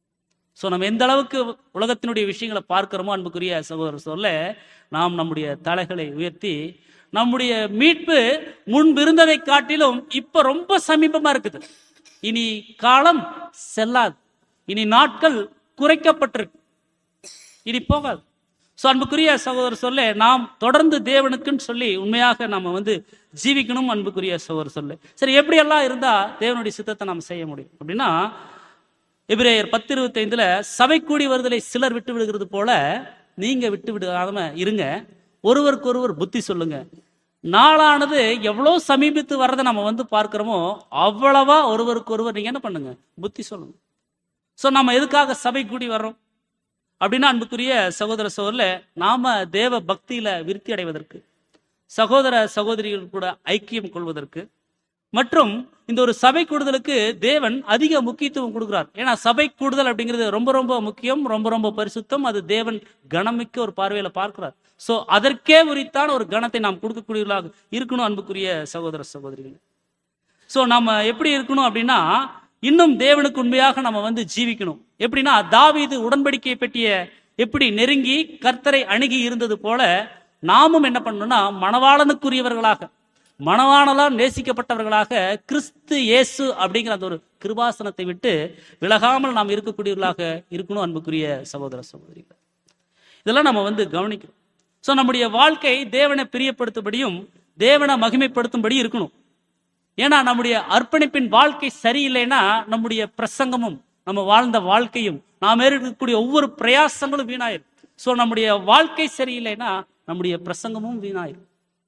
ஸோ நம்ம எந்த அளவுக்கு உலகத்தினுடைய விஷயங்களை பார்க்கிறோமோ அன்புக்குரிய சகோதரர் சொல்ல நாம் நம்முடைய தலைகளை உயர்த்தி நம்முடைய மீட்பு முன்பு இருந்ததை காட்டிலும் இப்ப ரொம்ப சமீபமா இருக்குது இனி காலம் செல்லாது இனி நாட்கள் குறைக்கப்பட்டிருக்கு இனி போகாது ஸோ அன்புக்குரிய சகோதரர் சொல்ல நாம் தொடர்ந்து தேவனுக்குன்னு சொல்லி உண்மையாக நம்ம வந்து ஜீவிக்கணும் அன்புக்குரிய சகோதரர் சொல்ல சரி எப்படியெல்லாம் இருந்தா தேவனுடைய சித்தத்தை நாம் செய்ய முடியும் அப்படின்னா எபிரேயர் பத்து இருபத்தைந்துல சபை கூடி வருதலை சிலர் விட்டு விடுகிறது போல நீங்க விட்டு விடாம இருங்க ஒருவருக்கு ஒருவர் புத்தி சொல்லுங்க நாளானது எவ்வளவு சமீபித்து வர்றதை நம்ம வந்து பார்க்கிறோமோ அவ்வளவா ஒருவருக்கு ஒருவர் நீங்க என்ன பண்ணுங்க புத்தி சொல்லுங்க சோ நம்ம எதுக்காக சபை கூடி வர்றோம் அப்படின்னா அன்புக்குரிய சகோதர சகோதரில நாம தேவ பக்தியில விருத்தி அடைவதற்கு சகோதர சகோதரிகள் கூட ஐக்கியம் கொள்வதற்கு மற்றும் இந்த ஒரு சபை கூடுதலுக்கு தேவன் அதிக முக்கியத்துவம் கொடுக்கிறார் ஏன்னா சபை கூடுதல் அப்படிங்கிறது ரொம்ப ரொம்ப முக்கியம் ரொம்ப ரொம்ப பரிசுத்தம் அது தேவன் கணமிக்க ஒரு பார்வையில பார்க்கிறார் சோ அதற்கே உரித்தான ஒரு கணத்தை நாம் கொடுக்கக்கூடியவர்களாக இருக்கணும் அன்புக்குரிய சகோதர சகோதரிகள் சோ நம்ம எப்படி இருக்கணும் அப்படின்னா இன்னும் தேவனுக்கு உண்மையாக நம்ம வந்து ஜீவிக்கணும் எப்படின்னா தாவீது உடன்படிக்கை பெட்டிய எப்படி நெருங்கி கர்த்தரை அணுகி இருந்தது போல நாமும் என்ன பண்ணணும்னா மணவாளனுக்குரியவர்களாக மணவாளனால் நேசிக்கப்பட்டவர்களாக கிறிஸ்து இயேசு அப்படிங்கிற அந்த ஒரு கிருபாசனத்தை விட்டு விலகாமல் நாம் இருக்கக்கூடியவர்களாக இருக்கணும் அன்புக்குரிய சகோதர சகோதரிகள் இதெல்லாம் நம்ம வந்து கவனிக்கணும் சோ நம்முடைய வாழ்க்கை தேவனை பிரியப்படுத்தும்படியும் தேவனை மகிமைப்படுத்தும்படி இருக்கணும் ஏன்னா நம்முடைய அர்ப்பணிப்பின் வாழ்க்கை சரியில்லைன்னா நம்முடைய பிரசங்கமும் நம்ம வாழ்ந்த வாழ்க்கையும் நாம் இருக்கக்கூடிய ஒவ்வொரு பிரயாசங்களும் வீணாயிரும் சோ நம்முடைய வாழ்க்கை சரியில்லைன்னா நம்முடைய பிரசங்கமும் வீணாயிரும்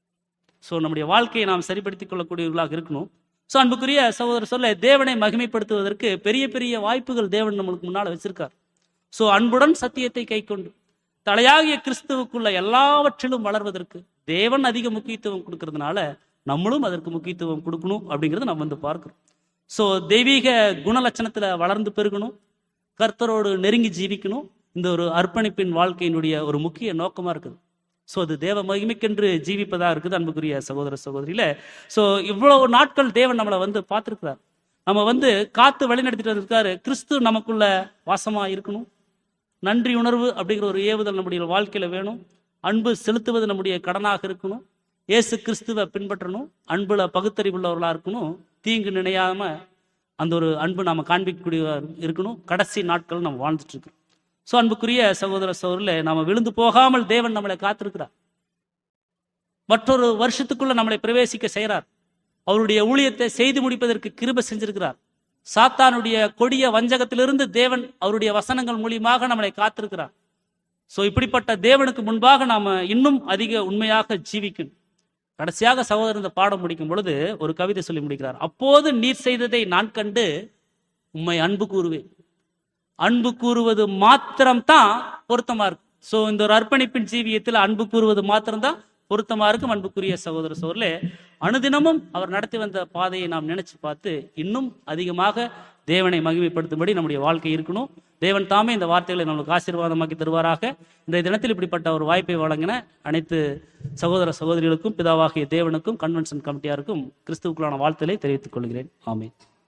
சோ நம்முடைய வாழ்க்கையை நாம் சரிப்படுத்திக் கொள்ளக்கூடியவர்களாக இருக்கணும் சோ அன்புக்குரிய சகோதரர் சொல்ல தேவனை மகிமைப்படுத்துவதற்கு பெரிய பெரிய வாய்ப்புகள் தேவன் நம்மளுக்கு முன்னால வச்சிருக்கார் சோ அன்புடன் சத்தியத்தை கைக்கொண்டு தலையாகிய கிறிஸ்துவுக்குள்ள எல்லாவற்றிலும் வளர்வதற்கு தேவன் அதிக முக்கியத்துவம் கொடுக்கறதுனால நம்மளும் அதற்கு முக்கியத்துவம் கொடுக்கணும் அப்படிங்கறத நம்ம வந்து பார்க்கிறோம் சோ தெய்வீக குணலட்சணத்துல வளர்ந்து பெருகணும் கர்த்தரோடு நெருங்கி ஜீவிக்கணும் இந்த ஒரு அர்ப்பணிப்பின் வாழ்க்கையினுடைய ஒரு முக்கிய நோக்கமா இருக்குது சோ அது தேவ மகிமைக்கென்று ஜீவிப்பதா இருக்குது அன்புக்குரிய சகோதர சகோதரியில சோ இவ்வளவு நாட்கள் தேவன் நம்மளை வந்து பார்த்திருக்கிறார் நம்ம வந்து காத்து வழிநடத்திட்டு வந்திருக்காரு கிறிஸ்து நமக்குள்ள வாசமா இருக்கணும் நன்றி உணர்வு அப்படிங்கிற ஒரு ஏவுதல் நம்முடைய வாழ்க்கையில வேணும் அன்பு செலுத்துவது நம்முடைய கடனாக இருக்கணும் இயேசு கிறிஸ்துவை பின்பற்றணும் அன்புல பகுத்தறிவுள்ளவர்களா இருக்கணும் தீங்கு நினையாம அந்த ஒரு அன்பு நாம காண்பிக்கக்கூடிய இருக்கணும் கடைசி நாட்கள் நம்ம வாழ்ந்துட்டு இருக்கோம் ஸோ அன்புக்குரிய சகோதர சகோதரில் நாம விழுந்து போகாமல் தேவன் நம்மளை காத்திருக்கிறார் மற்றொரு வருஷத்துக்குள்ள நம்மளை பிரவேசிக்க செய்கிறார் அவருடைய ஊழியத்தை செய்து முடிப்பதற்கு கிருப செஞ்சிருக்கிறார் சாத்தானுடைய கொடிய வஞ்சகத்திலிருந்து தேவன் அவருடைய வசனங்கள் மூலியமாக நம்மளை காத்திருக்கிறார் சோ இப்படிப்பட்ட தேவனுக்கு முன்பாக நாம இன்னும் அதிக உண்மையாக ஜீவிக்கணும் கடைசியாக சகோதரர் இந்த பாடம் முடிக்கும் பொழுது ஒரு கவிதை சொல்லி முடிக்கிறார் அப்போது நீர் செய்ததை நான் கண்டு உம்மை அன்பு கூறுவேன் அன்பு கூறுவது மாத்திரம்தான் பொருத்தமா இருக்கு சோ இந்த ஒரு அர்ப்பணிப்பின் ஜீவியத்தில் அன்பு கூறுவது மாத்திரம்தான் பொருத்தமா இருக்கும் அன்புக்குரிய சகோதர சோர்லே அனுதினமும் அவர் நடத்தி வந்த பாதையை நாம் நினைச்சு பார்த்து இன்னும் அதிகமாக தேவனை மகிமைப்படுத்தும்படி நம்முடைய வாழ்க்கை இருக்கணும் தேவன் தாமே இந்த வார்த்தைகளை நம்மளுக்கு ஆசீர்வாதமாக்கி தருவாராக இந்த தினத்தில் இப்படிப்பட்ட ஒரு வாய்ப்பை வழங்கின அனைத்து சகோதர சகோதரிகளுக்கும் பிதாவாகிய தேவனுக்கும் கன்வென்ஷன் கமிட்டியாருக்கும் கிறிஸ்துவுக்குள்ளான வாழ்த்துக்களை தெரிவித்துக் கொள்கிறேன் ஆமென்